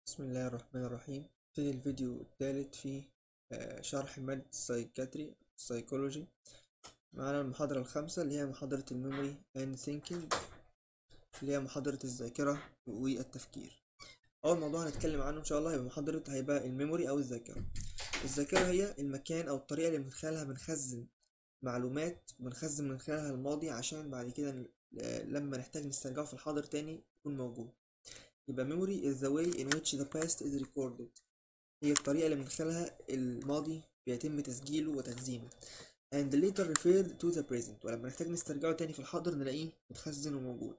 بسم الله الرحمن الرحيم نبتدي الفيديو الثالث في آه، شرح مادة السايكاتري السايكولوجي معانا المحاضرة الخامسة اللي هي محاضرة الميموري and thinking اللي هي محاضرة الذاكرة والتفكير أول موضوع هنتكلم عنه إن شاء الله هيبقى محاضرة هيبقى الميموري أو الذاكرة الذاكرة هي المكان أو الطريقة اللي من خلالها بنخزن معلومات بنخزن من خلالها الماضي عشان بعد كده ن- آه، لما نحتاج نسترجعه في الحاضر تاني يكون موجود يبقى memory is the way in which the past is recorded هي الطريقة اللي من خلالها الماضي بيتم تسجيله وتخزينه and later referred to the present ولما نحتاج نسترجعه تاني في الحاضر نلاقيه متخزن وموجود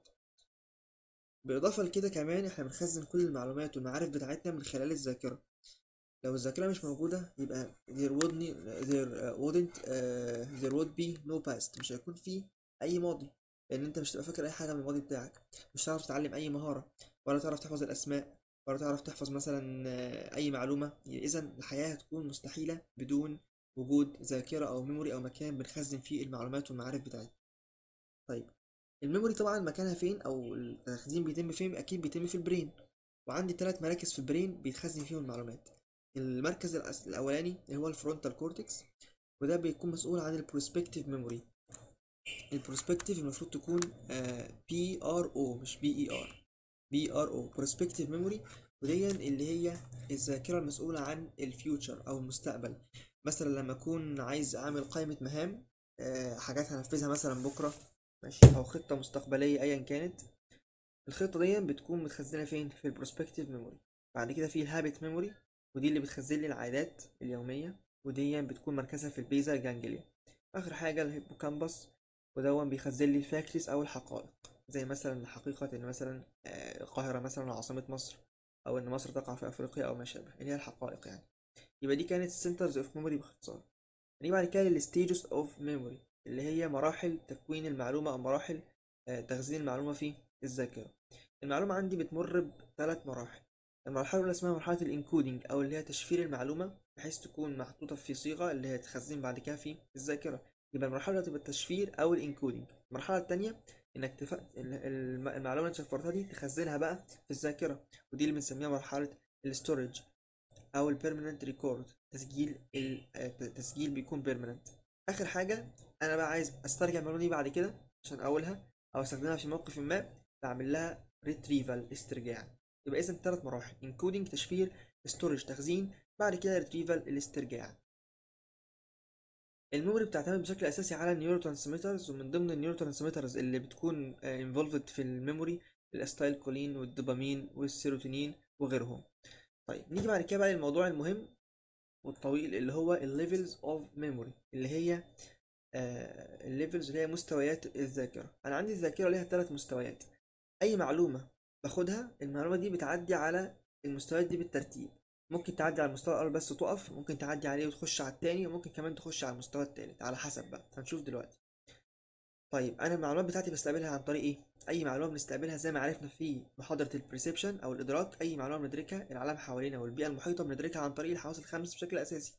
بالإضافة لكده كمان احنا بنخزن كل المعلومات والمعارف بتاعتنا من خلال الذاكرة لو الذاكرة مش موجودة يبقى there wouldn't there uh, wouldn't uh, there would be no past مش هيكون في أي ماضي لأن أنت مش هتبقى فاكر أي حاجة من الماضي بتاعك مش هتعرف تتعلم أي مهارة ولا تعرف تحفظ الأسماء ولا تعرف تحفظ مثلا آه، أي معلومة إذا الحياة هتكون مستحيلة بدون وجود ذاكرة أو ميموري أو مكان بنخزن فيه المعلومات والمعارف بتاعتنا طيب الميموري طبعا مكانها فين أو التخزين بيتم فين أكيد بيتم في البرين وعندي ثلاث مراكز في البرين بيتخزن فيهم المعلومات المركز الأس- الأولاني اللي هو الفرونتال كورتكس وده بيكون مسؤول عن البروسبكتيف ميموري البروسبكتيف المفروض تكون بي ار او مش بي اي ار بي ار او بروسبكتيف ميموري ودي اللي هي الذاكره المسؤوله عن الفيوتشر او المستقبل مثلا لما اكون عايز اعمل قائمه مهام آه، حاجات هنفذها مثلا بكره ماشي او خطه مستقبليه ايا كانت الخطه دي بتكون متخزنه فين في البروسبكتيف ميموري بعد كده في الهابت ميموري ودي اللي بتخزن لي العادات اليوميه ودي بتكون مركزها في البيزا جانجليا اخر حاجه الهيبوكامبس ودون بيخزن لي الفاكتس او الحقائق زي مثلا حقيقة ان مثلا آه، القاهرة مثلا عاصمة مصر او ان مصر تقع في افريقيا او ما شابه اللي هي الحقائق يعني يبقى دي كانت centers اوف ميموري باختصار نيجي بعد كده للستيجز اوف ميموري اللي هي مراحل تكوين المعلومة او مراحل آه، تخزين المعلومة في الذاكرة المعلومة عندي بتمر بثلاث مراحل المرحلة الأولى اسمها مرحلة الانكودينج أو اللي هي تشفير المعلومة بحيث تكون محطوطة في صيغة اللي هي تخزن بعد كده في الذاكرة يبقى المرحلة الأولى تبقى التشفير أو الانكودينج المرحلة التانية إنك تف... ال- الم- المعلومة اللي شفرتها دي تخزنها بقى في الذاكرة ودي اللي بنسميها مرحلة الستورج أو البيرمننت ريكورد تسجيل ال... آه، ت- تسجيل بيكون بيرمننت آخر حاجة أنا بقى عايز أسترجع المعلومة دي بعد كده عشان أقولها أو أستخدمها في موقف ما بعمل لها ريتريفال استرجاع يبقى إذا ثلاث مراحل انكودينج تشفير ستورج تخزين بعد كده ريتريفال الاسترجاع الميموري بتعتمد بشكل اساسي على النيورو ترانسميترز ومن ضمن النيورو ترانسميترز اللي بتكون انفولفد في الميموري الاستايل كولين والدوبامين والسيروتونين وغيرهم طيب نيجي بعد كده بقى للموضوع المهم والطويل اللي هو الليفلز اوف ميموري اللي هي الليفلز اللي هي مستويات الذاكره انا عندي الذاكره ليها ثلاث مستويات اي معلومه باخدها المعلومه دي بتعدي على المستويات دي بالترتيب ممكن تعدي على المستوى الاول بس وتقف ممكن تعدي عليه وتخش على التاني وممكن كمان تخش على المستوى التالت على حسب بقى هنشوف دلوقتي طيب انا المعلومات بتاعتي بستقبلها عن طريق ايه اي معلومه بنستقبلها زي ما عرفنا في محاضره البرسبشن او الادراك اي معلومه بندركها العالم حوالينا والبيئه المحيطه بندركها عن طريق الحواس الخمس بشكل اساسي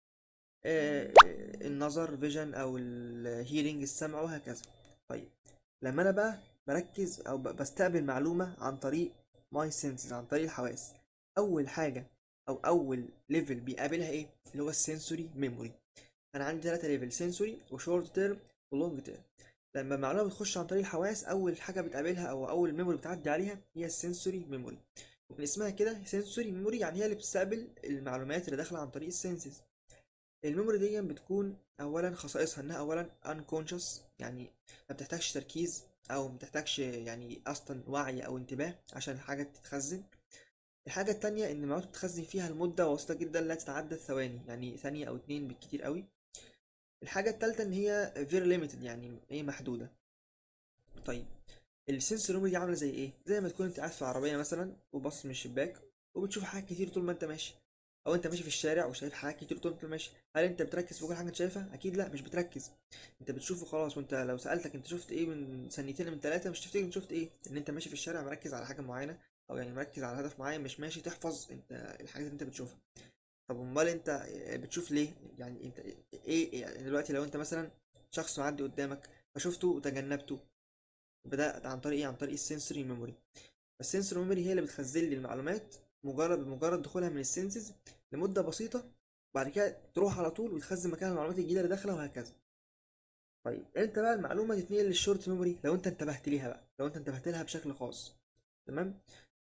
آه، النظر فيجن او الهيرنج السمع وهكذا طيب لما انا بقى بركز او ب- بستقبل معلومه عن طريق ماي سنسز عن طريق الحواس اول حاجه او اول ليفل بيقابلها ايه اللي هو السنسوري ميموري انا عندي ثلاثة ليفل سنسوري وشورت تيرم ولونج تيرم لما المعلومه بتخش عن طريق الحواس اول حاجه بتقابلها او اول ميموري بتعدي عليها هي السنسوري ميموري من اسمها كده سنسوري ميموري يعني هي اللي بتستقبل المعلومات اللي داخله عن طريق السنسز الميموري دي بتكون اولا خصائصها انها اولا unconscious يعني ما بتحتاجش تركيز او ما بتحتاجش يعني اصلا وعي او انتباه عشان الحاجه تتخزن الحاجه التانية ان المعلومات بتخزن فيها لمده وسيطه جدا لا تتعدى الثواني يعني ثانيه او اتنين بالكتير قوي الحاجه التالتة ان هي very limited يعني هي محدوده طيب السنسور ميموري دي عامله زي ايه زي ما تكون انت قاعد في عربيه مثلا وبص من الشباك وبتشوف حاجات كتير طول ما انت ماشي او انت ماشي في الشارع وشايف حاجات كتير طول ما انت ماشي هل انت بتركز في كل حاجه انت شايفها اكيد لا مش بتركز انت بتشوف وخلاص وانت لو سالتك انت شفت ايه من ثانيتين من ثلاثه مش تفتكر انت شفت ايه ان انت ماشي في الشارع مركز على حاجه معينه او يعني مركز على هدف معين مش ماشي تحفظ انت الحاجات اللي انت بتشوفها طب امال انت بتشوف ليه يعني انت ايه يعني دلوقتي لو انت مثلا شخص معدي قدامك فشفته وتجنبته بدأت عن طريق ايه عن طريق السنسوري ميموري السنسوري ميموري هي اللي بتخزن لي المعلومات مجرد بمجرد دخولها من السنسز لمده بسيطه بعد كده تروح على طول وتخزن مكانها المعلومات الجديده اللي داخله وهكذا طيب انت بقى المعلومه تتنقل للشورت ميموري لو انت انتبهت ليها بقى لو انت انتبهت لها بشكل خاص تمام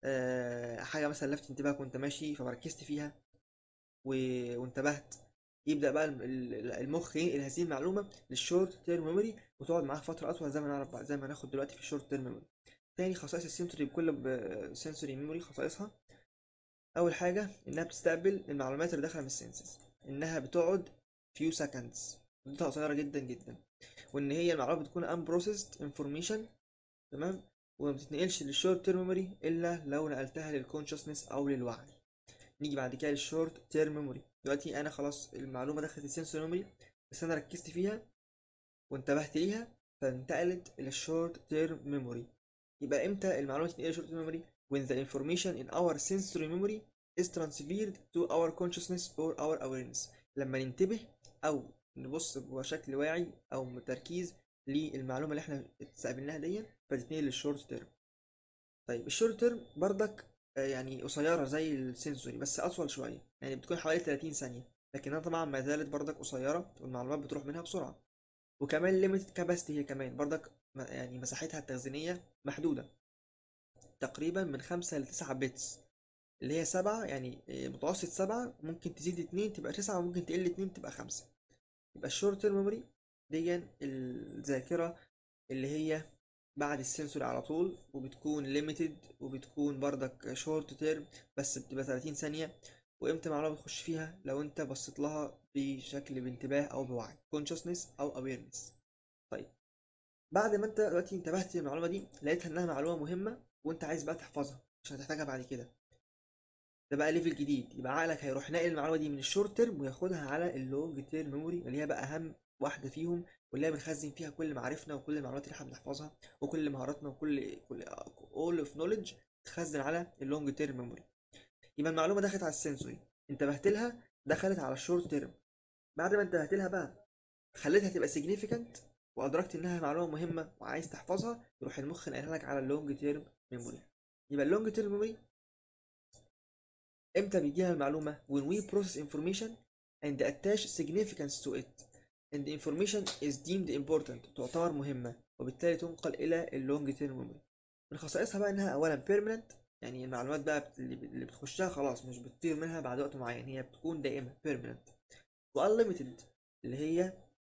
آه حاجه مثلا لفت انتباهك وانت ماشي فركزت فيها و... وانتبهت يبدا بقى الم- ال- المخ ينقل هذه المعلومه للشورت تيرم ميموري وتقعد معاك فتره اطول زي ما نعرف بقى زي ما هناخد دلوقتي في الشورت تيرم ميموري تاني خصائص السنسوري بكل سنسوري ميموري خصائصها اول حاجه انها بتستقبل المعلومات اللي داخله من السنسز انها بتقعد few seconds مدتها قصيره جدا جدا وان هي المعلومات بتكون unprocessed information تمام وما بتتنقلش للشورت تيرم ميموري الا لو نقلتها للكونشسنس او للوعي نيجي بعد كده للشورت تيرم ميموري دلوقتي انا خلاص المعلومه دخلت السنسور ميموري بس انا ركزت فيها وانتبهت ليها فانتقلت الى الشورت تيرم ميموري يبقى امتى المعلومه تنقل للشورت تيرم ميموري when the information in our sensory memory is transferred to our consciousness or our awareness لما ننتبه او نبص بشكل واعي او تركيز للمعلومه اللي احنا استقبلناها دي فتتنقل للشورت تيرم طيب الشورت تيرم بردك آه، يعني قصيره زي السنسوري بس اطول شويه يعني بتكون حوالي 30 ثانيه لكنها طبعا ما زالت بردك قصيره والمعلومات بتروح منها بسرعه وكمان ليميتد كاباسيتي هي كمان بردك م- يعني مساحتها التخزينيه محدوده تقريبا من خمسة لتسعة بيتس اللي هي سبعة يعني آه، متوسط سبعة ممكن تزيد اتنين تبقى تسعة وممكن تقل اتنين تبقى خمسة يبقى الشورت تيرم ميموري دي الذاكرة اللي هي بعد السنسور على طول وبتكون ليميتد وبتكون بردك شورت تيرم بس بتبقى 30 ثانية وامتى معلومة بتخش فيها لو انت بصيت لها بشكل بانتباه او بوعي consciousness او awareness طيب بعد ما انت دلوقتي انتبهت للمعلومة دي لقيتها انها معلومة مهمة وانت عايز بقى تحفظها مش هتحتاجها بعد كده ده بقى ليفل جديد يبقى عقلك هيروح ناقل المعلومه دي من الشورت تيرم وياخدها على اللونج تيرم ميموري اللي هي بقى اهم واحده فيهم واللي هي بنخزن فيها كل معارفنا وكل المعلومات اللي احنا بنحفظها وكل مهاراتنا وكل كل all of knowledge تخزن على اللونج تيرم ميموري يبقى المعلومه دخلت على السنسوري انتبهت لها دخلت على الشورت تيرم بعد ما انتبهت لها بقى خليتها تبقى significant وادركت انها معلومه مهمه وعايز تحفظها يروح المخ نقلها لك على اللونج تيرم ميموري يبقى اللونج تيرم ميموري امتى بيجيها المعلومة when we process information and attach significance to it and the information is deemed important تعتبر مهمة وبالتالي تنقل إلى اللونج تيرم ميموري من خصائصها بقى إنها أولا permanent يعني المعلومات بقى بت- اللي اللي بتخشها خلاص مش بتطير منها بعد وقت معين هي بتكون دائمة permanent و unlimited اللي هي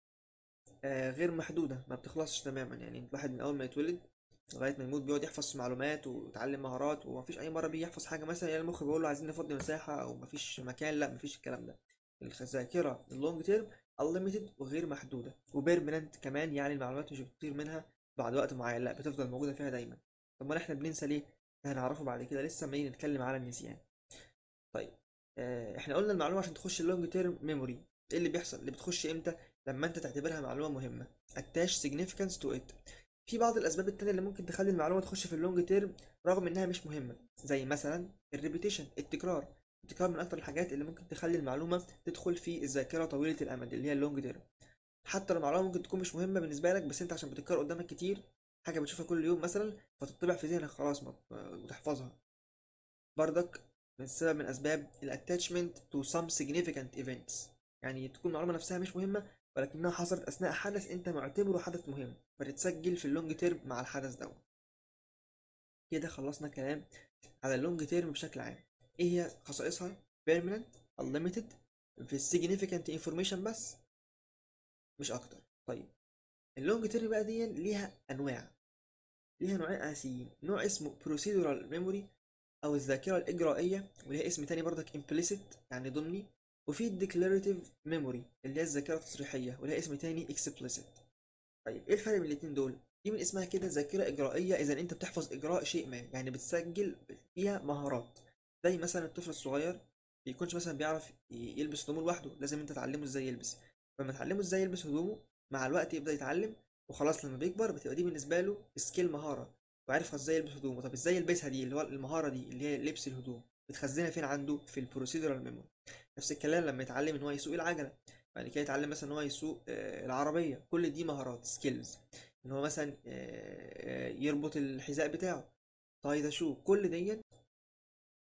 آه غير محدودة ما بتخلصش تماما يعني الواحد من أول ما يتولد لغايه ما يموت بيقعد يحفظ معلومات ويتعلم مهارات ومفيش اي مره بيحفظ حاجه مثلا يعني المخ بيقول له عايزين نفضي مساحه او مفيش مكان لا مفيش الكلام ده الذاكره اللونج تيرم unlimited وغير محدوده وبيرمننت كمان يعني المعلومات مش بتطير منها بعد وقت معين لا بتفضل موجوده فيها دايما طب ما احنا بننسى ليه ده هنعرفه بعد كده لسه ما نيجي نتكلم على النسيان طيب آه احنا قلنا المعلومه عشان تخش اللونج تيرم ميموري ايه اللي بيحصل اللي بتخش امتى لما انت تعتبرها معلومه مهمه attach significance to it في بعض الاسباب التانية اللي ممكن تخلي المعلومه تخش في اللونج تيرم رغم انها مش مهمه زي مثلا الريبيتيشن التكرار التكرار من اكتر الحاجات اللي ممكن تخلي المعلومه تدخل في الذاكره طويله الامد اللي هي اللونج تيرم حتى لو المعلومه ممكن تكون مش مهمه بالنسبه لك بس انت عشان بتكرر قدامك كتير حاجه بتشوفها كل يوم مثلا فتطبع في ذهنك خلاص ما- وتحفظها بردك من سبب من اسباب الاتاتشمنت تو سام significant events يعني تكون المعلومه نفسها مش مهمه ولكنها حصلت اثناء حدث انت معتبره حدث مهم فتتسجل في اللونج تيرم مع الحدث ده كده خلصنا كلام على اللونج تيرم بشكل عام ايه هي خصائصها permanent unlimited في significant information بس مش اكتر طيب اللونج تيرم بقى دي ليها انواع ليها نوعين اساسيين نوع اسمه procedural memory او الذاكره الاجرائيه وليها اسم تاني برضك implicit يعني ضمني وفي declarative memory اللي هي الذاكره التصريحيه وليها اسم تاني explicit طيب ايه الفرق بين الاتنين دول دي من اسمها كده ذاكره اجرائيه اذا انت بتحفظ اجراء شيء ما يعني بتسجل فيها مهارات زي مثلا الطفل الصغير بيكونش مثلا بيعرف ي- يلبس هدومه لوحده لازم انت تعلمه ازاي يلبس لما تعلمه ازاي يلبس هدومه مع الوقت يبدا يتعلم وخلاص لما بيكبر بتبقى دي بالنسبه له سكيل مهاره وعارف ازاي يلبس هدومه طب ازاي يلبسها دي اللي هو المهاره دي اللي هي لبس الهدوم بتخزنها فين عنده في البروسيدرال ميموري نفس الكلام لما يتعلم ان هو يسوق العجله بعد كده يتعلم مثلا ان هو يسوق آه، العربيه كل دي مهارات سكيلز ان هو مثلا آه، آه، يربط الحذاء بتاعه تاي ذا شو كل دي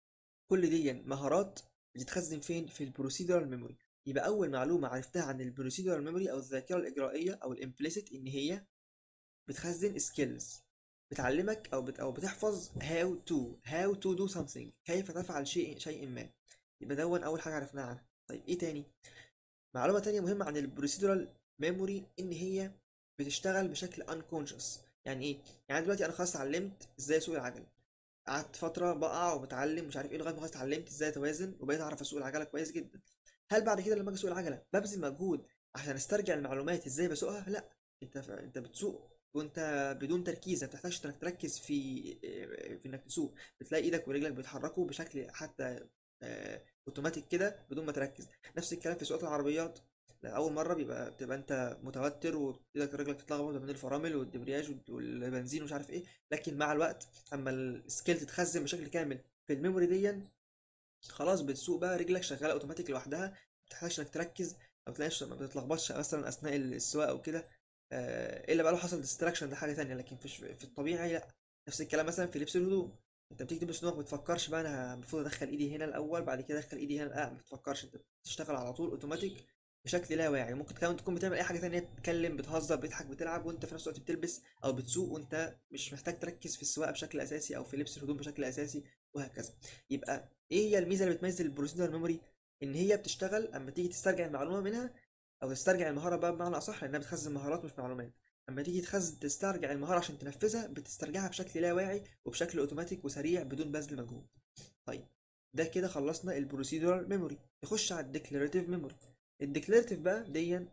كل دي مهارات بتتخزن فين في البروسيدرال ميموري يبقى اول معلومه عرفتها عن البروسيدرال ميموري او الذاكره الاجرائيه او الامبليسيت ان هي بتخزن سكيلز بتعلمك او بت او بتحفظ how to how to do something كيف تفعل شيء شيء ما يبقى دون اول حاجه عرفناها عنها طيب ايه تاني معلومه تانية مهمه عن البروسيدرال ميموري ان هي بتشتغل بشكل unconscious يعني ايه يعني دلوقتي انا خلاص اتعلمت ازاي اسوق العجله قعدت فتره بقع وبتعلم مش عارف ايه لغايه ما خلاص اتعلمت ازاي اتوازن وبقيت اعرف اسوق العجله كويس جدا هل بعد كده لما اجي اسوق العجله ببذل مجهود عشان استرجع المعلومات ازاي بسوقها لا انت ف... انت بتسوق وانت بدون تركيز ما بتحتاجش انك تركز في في انك تسوق بتلاقي ايدك ورجلك بيتحركوا بشكل حتى آه، اوتوماتيك كده بدون ما تركز نفس الكلام في سواقه العربيات اول مره بيبقى بتبقى انت متوتر وايدك ورجلك تتلخبط بين الفرامل والدبرياج والبنزين ومش عارف ايه لكن مع الوقت اما السكيل تتخزن بشكل كامل في الميموري دي خلاص بتسوق بقى رجلك شغاله اوتوماتيك لوحدها ما بتحتاجش انك تركز او تلاقيش ما بتتلخبطش مثلا اثناء السواقه او كده آه، الا بقى لو حصل ديستراكشن ده حاجه تانية لكن في في الطبيعي لا نفس الكلام مثلا في لبس الهدوم انت بتيجي تلبس هدومك ما بتفكرش بقى انا المفروض ادخل ايدي هنا الاول بعد كده ادخل ايدي هنا لا ما بتفكرش انت بتشتغل على طول اوتوماتيك بشكل لا واعي ممكن كمان تكون بتعمل اي حاجه تانية بتتكلم بتهزر بتضحك بتلعب وانت في نفس الوقت بتلبس او بتسوق وانت مش محتاج تركز في السواقه بشكل اساسي او في لبس الهدوم بشكل اساسي وهكذا يبقى ايه هي الميزه اللي بتميز البروسيدر ميموري ان هي بتشتغل اما تيجي تسترجع المعلومه منها او تسترجع المهاره بقى بمعنى اصح لانها بتخزن مهارات مش معلومات اما تيجي تخزن تسترجع المهاره عشان تنفذها بتسترجعها بشكل لا واعي وبشكل اوتوماتيك وسريع بدون بذل مجهود طيب ده كده خلصنا البروسيدورال ميموري نخش على الديكلاريتيف ميموري الديكلاريتيف بقى دي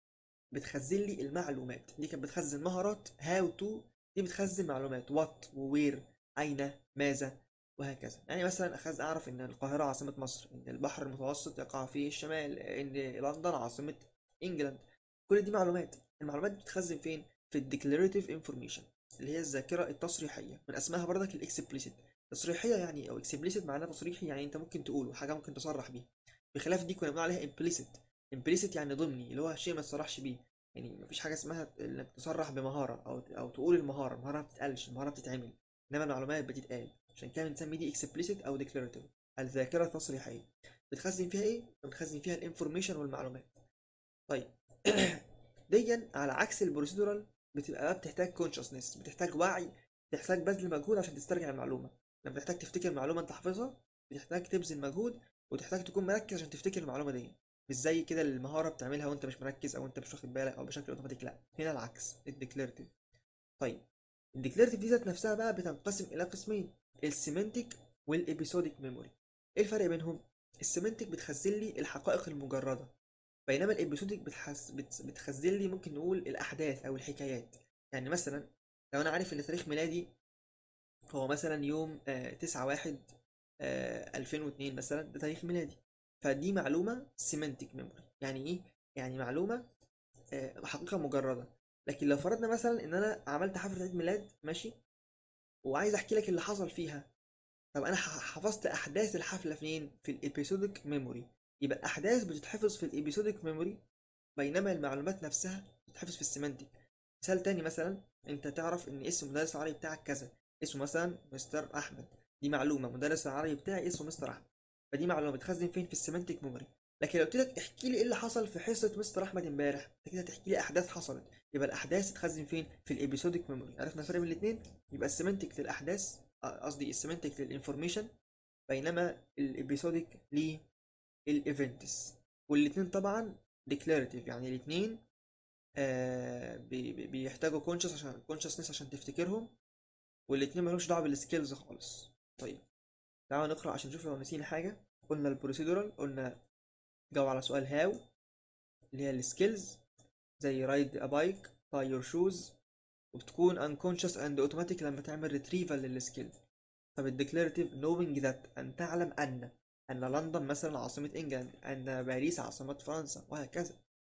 بتخزن لي المعلومات دي كانت بتخزن مهارات هاو تو دي بتخزن معلومات وات ووير اين ماذا وهكذا يعني مثلا اخذ اعرف ان القاهره عاصمه مصر ان البحر المتوسط يقع في الشمال ان لندن عاصمه انجلاند كل دي معلومات المعلومات دي بتتخزن فين في الديكلاريتيف انفورميشن اللي هي الذاكره التصريحيه من اسمها برضك الاكسبليسيت تصريحيه يعني او اكسبليسيت معناها تصريحي يعني انت ممكن تقوله حاجه ممكن تصرح بيها بخلاف دي كنا بنقول عليها امبليسيت امبليسيت يعني ضمني اللي هو شيء ما تصرحش بيه يعني مفيش حاجه اسمها انك تصرح بمهاره او او تقول المهاره المهاره ما بتتقالش المهاره بتتعمل انما المعلومات بتتقال عشان كده بنسمي دي اكسبليسيت او ديكلاريتيف الذاكره التصريحيه بتخزن فيها ايه بتخزن فيها الانفورميشن والمعلومات طيب ديا على عكس البروسيدورال بتبقى بقى بتحتاج كونشسنس بتحتاج وعي بتحتاج بذل مجهود عشان تسترجع المعلومه لما بتحتاج تفتكر معلومه انت حافظها بتحتاج تبذل مجهود وتحتاج تكون مركز عشان تفتكر المعلومه دي مش زي كده المهاره بتعملها وانت مش مركز او انت مش واخد بالك او بشكل اوتوماتيك لا هنا العكس الديكلاريتيف طيب الديكلاريتيف دي ذات نفسها بقى بتنقسم الى قسمين السيمنتيك والابيسوديك ميموري ايه الفرق بينهم السيمنتيك بتخزن لي الحقائق المجرده بينما الابيسوديك بتحس... بت... بتخزن لي ممكن نقول الاحداث او الحكايات يعني مثلا لو انا عارف ان تاريخ ميلادي هو مثلا يوم آه 9 واحد آه 2002 مثلا ده تاريخ ميلادي فدي معلومة سيمنتيك ميموري يعني ايه يعني معلومة آه حقيقة مجردة لكن لو فرضنا مثلا ان انا عملت حفلة عيد ميلاد ماشي وعايز احكي لك اللي حصل فيها طب انا ح- حفظت احداث الحفلة فين في الابيسوديك ميموري يبقى الاحداث بتتحفظ في الابيسوديك ميموري بينما المعلومات نفسها بتتحفظ في السيمنتيك مثال تاني مثلا انت تعرف ان اسم مدرس العربي بتاعك كذا اسمه مثلا مستر احمد دي معلومه مدرس العربي بتاعي اسمه مستر احمد فدي معلومه بتخزن فين في السيمنتيك ميموري لكن لو قلت لك احكي لي ايه اللي حصل في حصه مستر احمد امبارح انت كده هتحكي لي احداث حصلت يبقى الاحداث تتخزن فين في الابيسوديك ميموري عرفنا الفرق بين الاثنين يبقى السيمنتيك للاحداث آه، قصدي السيمنتيك للانفورميشن بينما الابيسوديك للايفنتس والاثنين طبعا ديكلاريتيف يعني الاثنين آه بي- بي- بيحتاجوا كونشس عشان كونشسنس عشان تفتكرهم والاتنين مالهمش دعوه بالسكيلز خالص طيب تعالوا نقرا عشان نشوف لو نسينا حاجه قلنا البروسيدورال قلنا جاوب على سؤال هاو اللي هي السكيلز زي رايد ا بايك باي يور شوز وبتكون unconscious and automatic لما تعمل retrieval للسكيل طب الديكلاريتيف knowing that أن تعلم أن أن لندن مثلا عاصمة إنجلاند أن باريس عاصمة فرنسا وهكذا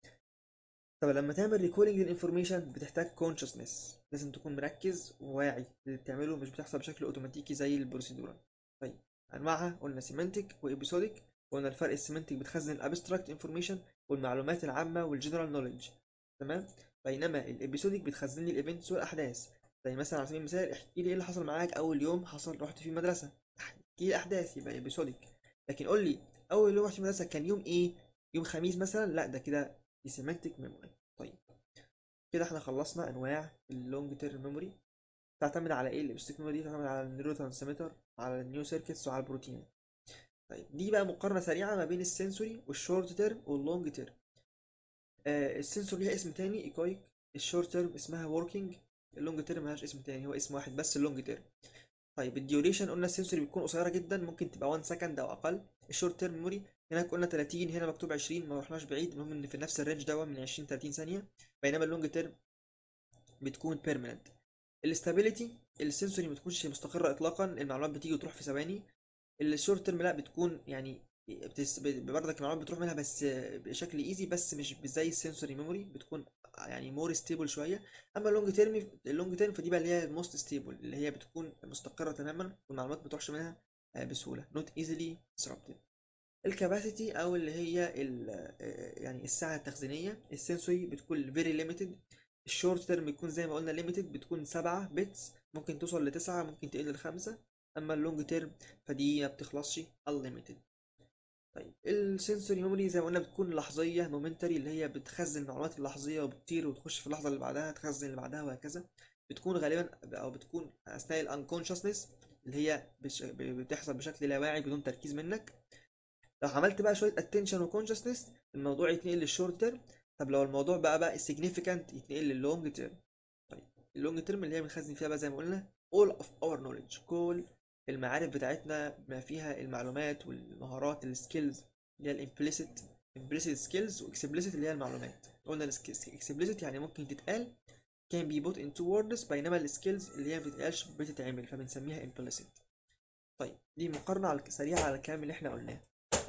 طب لما تعمل ريكولينج للانفورميشن بتحتاج كونشسنس لازم تكون مركز وواعي اللي بتعمله مش بتحصل بشكل اوتوماتيكي زي البروسيدورال طيب انواعها قلنا سيمنتيك وابيسوديك قلنا الفرق السيمنتيك بتخزن الابستراكت انفورميشن والمعلومات العامه والجنرال نوليدج تمام بينما الابيسوديك بتخزن لي الايفنتس والاحداث زي مثلا على سبيل المثال احكي لي ايه اللي حصل معاك اول يوم حصل رحت فيه المدرسه تحكي لي احداث يبقى ابيسودك لكن قول لي اول يوم رحت المدرسه كان يوم ايه يوم خميس مثلا لا ده كده دي سيمانتك ميموري طيب كده احنا خلصنا انواع اللونج تيرم ميموري تعتمد على ايه الابستيك ميموري تعتمد على النيورو ترانسميتر على النيو سيركتس وعلى البروتين طيب دي بقى مقارنه سريعه ما بين السنسوري والشورت تيرم واللونج تيرم آه السنسور ليها اسم تاني ايكويك الشورت تيرم اسمها وركينج اللونج تيرم ملهاش اسم تاني هو اسم واحد بس اللونج تيرم طيب الديوريشن قلنا السنسوري بتكون قصيره جدا ممكن تبقى 1 سكند او اقل الشورت تيرم ميموري هناك قلنا 30 هنا مكتوب 20 ما رحناش بعيد المهم ان في نفس الرينج ده من 20 30 ثانيه بينما اللونج تيرم بتكون بيرمننت الاستابيليتي السنسوري ما بتكونش مستقره اطلاقا المعلومات بتيجي وتروح في ثواني الشورت تيرم لا بتكون يعني بتس... بردك المعلومات بتروح منها بس بشكل ايزي بس مش زي السنسوري ميموري بتكون يعني مور ستيبل شويه اما اللونج تيرم اللونج تيرم فدي بقى اللي هي الموست ستيبل اللي هي بتكون مستقره تماما والمعلومات ما بتروحش منها بسهوله نوت ايزيلي disrupted الكاباسيتي او اللي هي ال يعني السعه التخزينيه السنسوري بتكون فيري ليميتد الشورت تيرم بيكون زي ما قلنا ليميتد بتكون سبعة بيتس ممكن توصل لتسعة ممكن تقل لخمسة اما اللونج تيرم فدي ما بتخلصش unlimited طيب السنسوري ميموري زي ما قلنا بتكون لحظيه مومنتري اللي هي بتخزن المعلومات اللحظيه وبتطير وتخش في اللحظه اللي بعدها تخزن اللي بعدها وهكذا بتكون غالبا او بتكون اثناء الانكونشسنس اللي هي بش... بتحصل بشكل لا واعي بدون تركيز منك لو عملت بقى شويه اتنشن وكونشسنس الموضوع يتنقل للشورت تيرم طب لو الموضوع بقى بقى significant يتنقل لللونج تيرم طيب اللونج تيرم اللي هي بنخزن فيها بقى زي ما قلنا all of our knowledge كل المعارف بتاعتنا ما فيها المعلومات والمهارات السكيلز اللي هي الامبليسيت implicit سكيلز واكسبليسيت اللي هي المعلومات قلنا الاكسبليسيت يعني ممكن تتقال can be put into words بينما السكيلز اللي هي ما بتتقالش بتتعمل فبنسميها implicit طيب دي مقارنة على سريعة على الكلام اللي احنا قلناه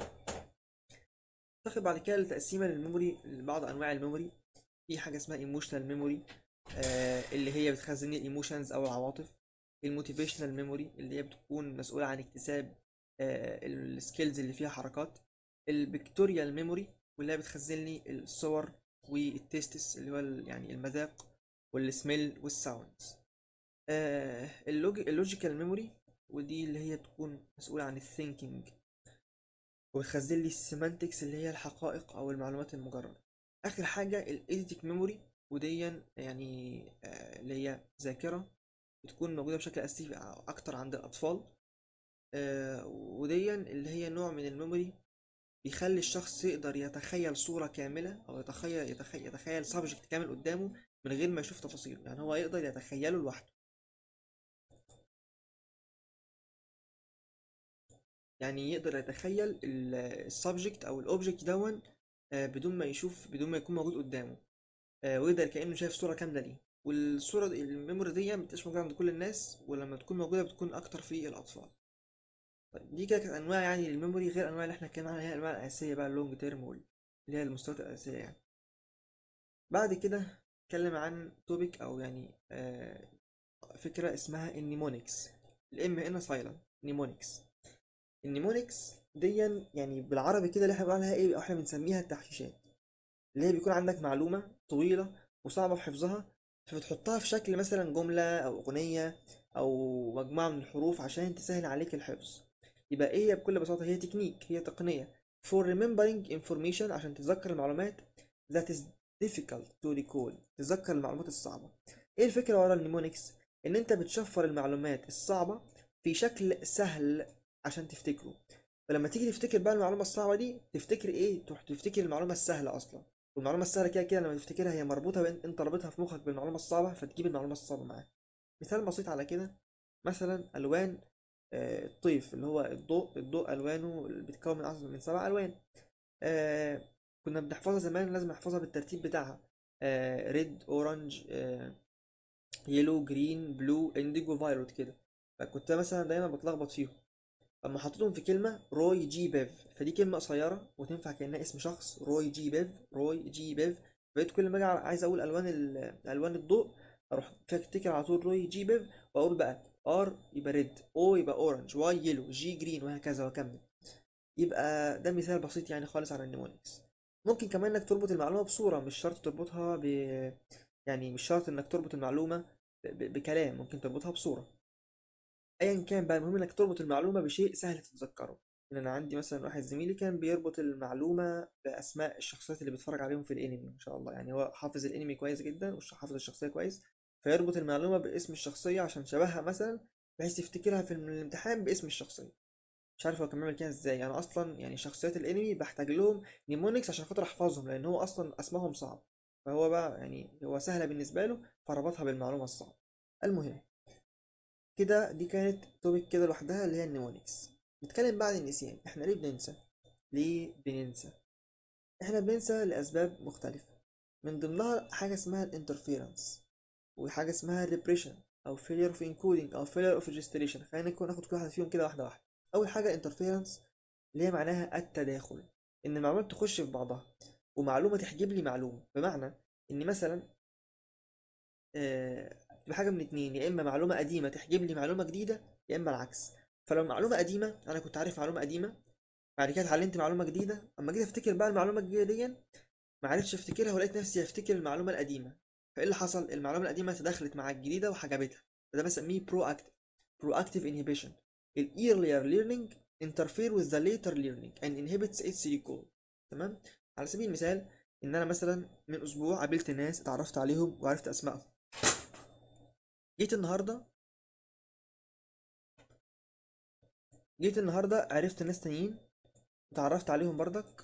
ناخد بعد كده التقسيمة للميموري لبعض أنواع الميموري في حاجة اسمها ايموشنال ميموري آه اللي هي بتخزن الايموشنز أو العواطف الموتيفيشنال ميموري اللي هي بتكون مسؤولة عن اكتساب آه السكيلز اللي فيها حركات البكتوريال ميموري واللي هي بتخزن لي الصور والتيستس اللي هو يعني المذاق والسميل والساوندز آه اللوجيكال ميموري ودي اللي هي بتكون مسؤولة عن الثينكينج وبتخزن لي السيمانتكس اللي هي الحقائق او المعلومات المجردة اخر حاجة الايديتك ميموري ودي يعني آه اللي هي ذاكرة بتكون موجودة بشكل أساسي أكتر عند الأطفال آه وديا اللي هي نوع من الميموري بيخلي الشخص يقدر يتخيل صورة كاملة أو يتخيل يتخيل, يتخيل سبجكت كامل قدامه من غير ما يشوف تفاصيل يعني هو يقدر يتخيله لوحده يعني يقدر يتخيل السبجكت أو الأوبجكت دون آه بدون ما يشوف بدون ما يكون موجود قدامه آه ويقدر كأنه شايف صورة كاملة ليه والصورة الميموري دي مبتبقاش موجودة عند كل الناس ولما تكون موجودة بتكون أكتر في الأطفال طيب دي كده كانت أنواع يعني الميموري غير أنواع اللي احنا اتكلمنا عنها هي الأنواع الأساسية بقى اللونج تيرم اللي هي المستويات الأساسية يعني بعد كده اتكلم عن توبيك أو يعني آه فكرة اسمها النيمونيكس الام هنا سايلنت نيمونيكس النيمونيكس دي يعني بالعربي كده اللي احنا بنقول عليها ايه أو احنا بنسميها التحشيشات اللي هي بيكون عندك معلومة طويلة وصعبة في حفظها فبتحطها في شكل مثلا جملة أو أغنية أو مجموعة من الحروف عشان تسهل عليك الحفظ يبقى إيه بكل بساطة هي تكنيك هي تقنية for remembering information عشان تتذكر المعلومات that is difficult to recall تتذكر المعلومات الصعبة إيه الفكرة ورا النيمونيكس إن أنت بتشفر المعلومات الصعبة في شكل سهل عشان تفتكره فلما تيجي تفتكر بقى المعلومة الصعبة دي تفتكر إيه تروح تفتكر المعلومة السهلة أصلا والمعلومة السهلة كده كده لما تفتكرها هي مربوطة بين انت رابطها في مخك بالمعلومة الصعبة فتجيب المعلومة الصعبة معاك مثال بسيط على كده مثلا ألوان آه الطيف اللي هو الضوء الضوء ألوانه بتتكون من أصلا من سبع ألوان آه كنا بنحفظها زمان لازم نحفظها بالترتيب بتاعها آه ريد أورنج آه يلو جرين بلو انديجو فايروت كده فكنت مثلا دايما بتلخبط فيهم اما حطيتهم في كلمة روي جي بيف فدي كلمة قصيرة وتنفع كأنها اسم شخص روي جي بيف روي جي بيف بقيت كل ما اجي عايز اقول الوان الوان الضوء اروح افتكر على طول روي جي بيف واقول بقى ار يبقى ريد او يبقى اورنج واي يلو جي جرين وهكذا واكمل يبقى ده مثال بسيط يعني خالص على النيمونيكس ممكن كمان انك تربط المعلومة بصورة مش شرط تربطها ب يعني مش شرط انك تربط المعلومة ب... ب... بكلام ممكن تربطها بصورة ايا كان بقى المهم انك تربط المعلومه بشيء سهل تتذكره ان انا عندي مثلا واحد زميلي كان بيربط المعلومه باسماء الشخصيات اللي بيتفرج عليهم في الانمي ما شاء الله يعني هو حافظ الانمي كويس جدا وحافظ الشخصيه كويس فيربط المعلومه باسم الشخصيه عشان شبهها مثلا بحيث يفتكرها في الامتحان باسم الشخصيه مش عارف هو كان بيعمل كده ازاي انا اصلا يعني شخصيات الانمي بحتاج لهم نيمونيكس عشان خاطر احفظهم لان هو اصلا اسمائهم صعب فهو بقى يعني هو سهله بالنسبه له فربطها بالمعلومه الصعبه المهم كده دي كانت توبيك كده لوحدها اللي هي النيمونيكس نتكلم بقى عن النسيان احنا ليه بننسى ليه بننسى احنا بننسى لاسباب مختلفه من ضمنها حاجه اسمها الانترفيرنس وحاجه اسمها الريبريشن او failure of encoding او failure of registration خلينا نكون ناخد كل واحده فيهم كده واحده واحده اول حاجه انترفيرنس اللي هي معناها التداخل ان المعلومات تخش في بعضها ومعلومه تحجب لي معلومه بمعنى ان مثلا آه، بحاجه من اتنين يا اما معلومه قديمه تحجب لي معلومه جديده يا اما العكس فلو معلومه قديمه انا كنت عارف معلومه قديمه بعد كده اتعلمت معلومه جديده اما جيت افتكر بقى المعلومه الجديده دي ما عرفتش افتكرها ولقيت نفسي افتكر المعلومه القديمه فايه اللي حصل المعلومه القديمه تداخلت مع الجديده وحجبتها فده بسميه برو اكتف برو اكتف انهبيشن ال earlier learning interfere with the later learning and inhibits its recall تمام على سبيل المثال ان انا مثلا من اسبوع قابلت ناس اتعرفت عليهم وعرفت اسمائهم جيت النهارده جيت النهارده عرفت ناس تانيين اتعرفت عليهم برضك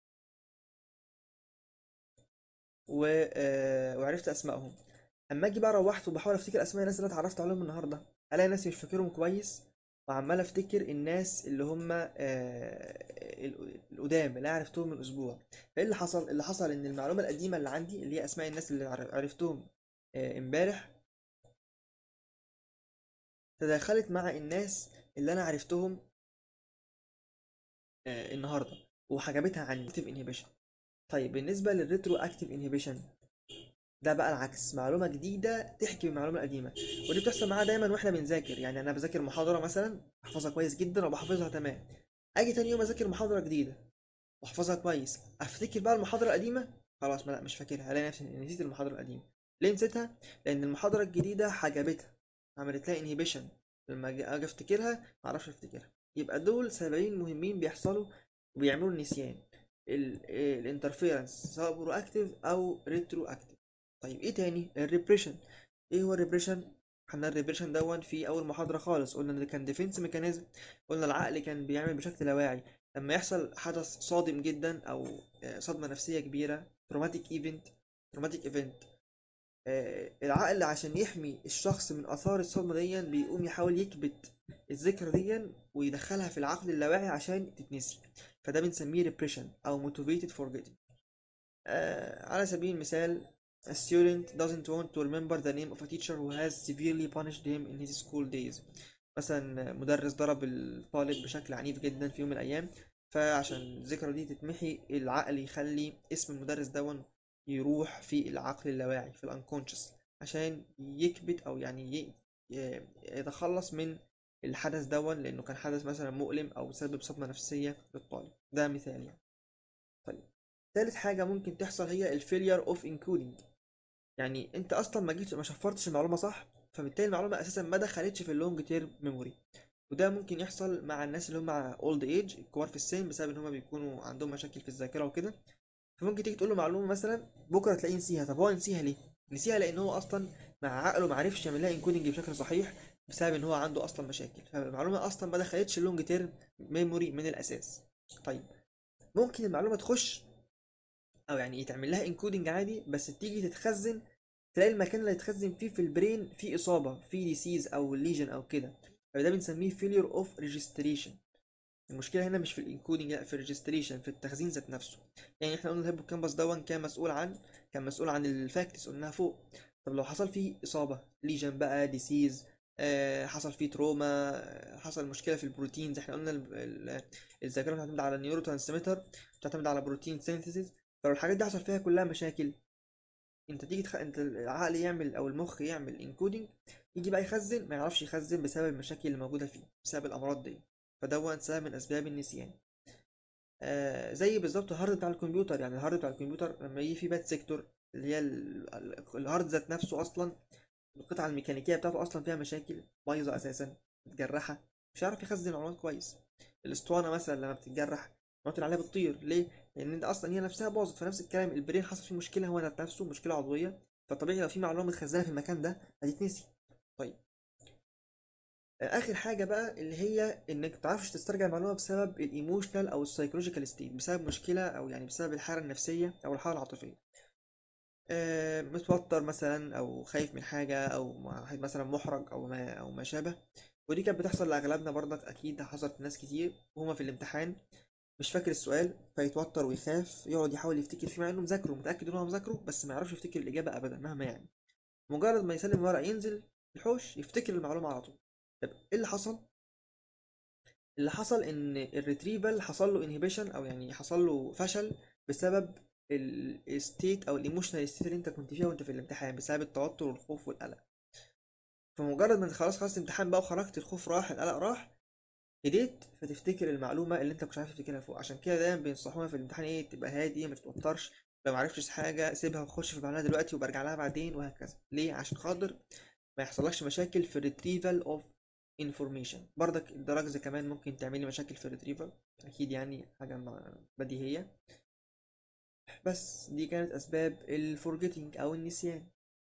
و... آه، وعرفت اسمائهم اما اجي بقى روحت وبحاول افتكر اسماء الناس اللي انا اتعرفت عليهم النهارده الاقي نفسي مش فاكرهم كويس وعمال افتكر الناس اللي هم آه، ال- القدام اللي أنا عرفتهم من اسبوع فايه اللي حصل اللي حصل ان المعلومه القديمه اللي عندي اللي هي اسماء الناس اللي عر- عرفتهم آه، امبارح تداخلت مع الناس اللي انا عرفتهم آه، النهارده وحجبتها عني active inhibition طيب بالنسبه للريترو اكتيف انهبيشن ده بقى العكس معلومه جديده تحكي بالمعلومه القديمه ودي بتحصل معانا دايما واحنا بنذاكر يعني انا بذاكر محاضره مثلا احفظها كويس جدا وبحفظها تمام اجي تاني يوم اذاكر محاضره جديده واحفظها كويس افتكر بقى المحاضره القديمه خلاص ما لا مش فاكرها الاقي نفسي نسيت المحاضره القديمه ليه نسيتها لان المحاضره الجديده حجبتها عملت لها انهبيشن لما اجي أجي افتكرها ما اعرفش افتكرها يبقى دول سببين مهمين بيحصلوا وبيعملوا النسيان الانترفيرنس سواء برو اكتيف او ريترو اكتيف طيب ايه تاني الريبريشن ايه هو الريبريشن احنا الريبريشن دون في اول محاضره خالص قلنا ان كان ديفنس ميكانيزم قلنا العقل كان بيعمل بشكل لا واعي لما يحصل حدث صادم جدا او آه، صدمه نفسيه كبيره تروماتيك ايفنت تروماتيك ايفنت العقل عشان يحمي الشخص من اثار الصدمه دي بيقوم يحاول يكبت الذكرى دي ويدخلها في العقل اللاواعي عشان تتنسي فده بنسميه repression او motivated forgetting آه على سبيل المثال A student doesn't want to remember the name of a teacher who has severely punished him in his school days مثلا مدرس ضرب الطالب بشكل عنيف جدا في يوم من الأيام فعشان الذكرى دي تتمحي العقل يخلي اسم المدرس دون يروح في العقل اللاواعي في الانكونشس عشان يكبت أو يعني ي- ي- يتخلص من الحدث دون لأنه كان حدث مثلا مؤلم أو سبب صدمة نفسية للطالب ده مثال يعني طيب تالت حاجة ممكن تحصل هي الفيلير اوف انكودينج يعني انت اصلا ما جيتش ما شفرتش المعلومة صح فبالتالي المعلومة اساسا ما دخلتش في اللونج تيرم ميموري وده ممكن يحصل مع الناس اللي هم اولد ايج الكبار في السن بسبب ان هم بيكونوا عندهم مشاكل في الذاكرة وكده فممكن تيجي تقول له معلومة مثلا بكرة تلاقيه نسيها طب هو نسيها ليه؟ نسيها لان هو اصلا مع عقله ما عرفش يعمل لها انكودنج بشكل صحيح بسبب ان هو عنده اصلا مشاكل فالمعلومة اصلا ما دخلتش اللونج تيرم ميموري من الاساس طيب ممكن المعلومة تخش او يعني يتعمل لها انكودنج عادي بس تيجي تتخزن تلاقي المكان اللي هيتخزن فيه في البرين فيه اصابه فيه ديسيز او ليجن او كده فده بنسميه فيلير اوف ريجستريشن المشكله هنا مش في الانكودنج لا في الريجستريشن في التخزين ذات نفسه يعني احنا قلنا الهيبوكامبس دون كان مسؤول عن كان مسؤول عن الفاكتس قلناها فوق طب لو حصل فيه اصابه ليجن بقى ديسيز آه حصل فيه تروما آه، حصل مشكله في البروتينز احنا قلنا ال- ال- الذاكره بتعتمد على النيورو ترانسميتر بتعتمد على بروتين سينثيسيس فلو الحاجات دي حصل فيها كلها مشاكل انت تيجي تخ... انت العقل يعمل او المخ يعمل انكودنج يجي بقى يخزن ما يعرفش يخزن بسبب المشاكل اللي موجوده فيه بسبب الامراض دي فده سبب من اسباب النسيان آه زي بالظبط الهارد بتاع الكمبيوتر يعني الهارد بتاع الكمبيوتر لما يجي فيه باد سيكتور اللي هي ال- ال- الهارد ذات نفسه اصلا القطعه الميكانيكيه بتاعته اصلا فيها مشاكل بايظه اساسا متجرحه مش هيعرف يخزن المعلومات كويس الاسطوانه مثلا لما بتتجرح المعلومات اللي عليها بتطير ليه لان انت اصلا هي نفسها باظت فنفس الكلام البرين حصل فيه مشكله هو ذات نفسه مشكله عضويه فطبيعي لو في معلومه متخزنه في المكان ده هتتنسي طيب اخر حاجه بقى اللي هي انك متعرفش تسترجع المعلومه بسبب الايموشنال او السايكولوجيكال ستيت بسبب مشكله او يعني بسبب الحاله النفسيه او الحاله العاطفيه آه، متوتر مثلا او خايف من حاجه او واحد مثلا محرج او ما او ما شابه ودي كانت بتحصل لاغلبنا برضك اكيد حصلت لناس كتير وهما في الامتحان مش فاكر السؤال فيتوتر ويخاف يقعد يحاول يفتكر فيه مع انه مذاكره متاكد ان هو مذاكره بس ما يعرفش يفتكر الاجابه ابدا مهما يعني مجرد ما يسلم الورق ينزل الحوش يفتكر المعلومه على طول طب ايه اللي حصل اللي حصل ان الريتريفال حصل له انهبيشن او يعني حصل له فشل بسبب الستيت او الايموشنال ستيت اللي انت كنت فيها وانت في الامتحان بسبب التوتر والخوف والقلق فمجرد ما انت خلاص خلصت الامتحان بقى وخرجت الخوف راح القلق راح هديت فتفتكر المعلومه اللي انت مش عارف تفتكرها فوق عشان كده دايما بينصحونا في الامتحان ايه تبقى هادي ما تتوترش لو معرفتش حاجه سيبها وخش في المعلومه دلوقتي وبرجع لها بعدين وهكذا ليه عشان خاطر ما يحصلكش مشاكل في الريتريفال اوف انفورميشن برضك الدراجز كمان ممكن تعمل لي مشاكل في الريتريفال اكيد يعني حاجه ما- بديهيه بس دي كانت اسباب الفورجيتنج او النسيان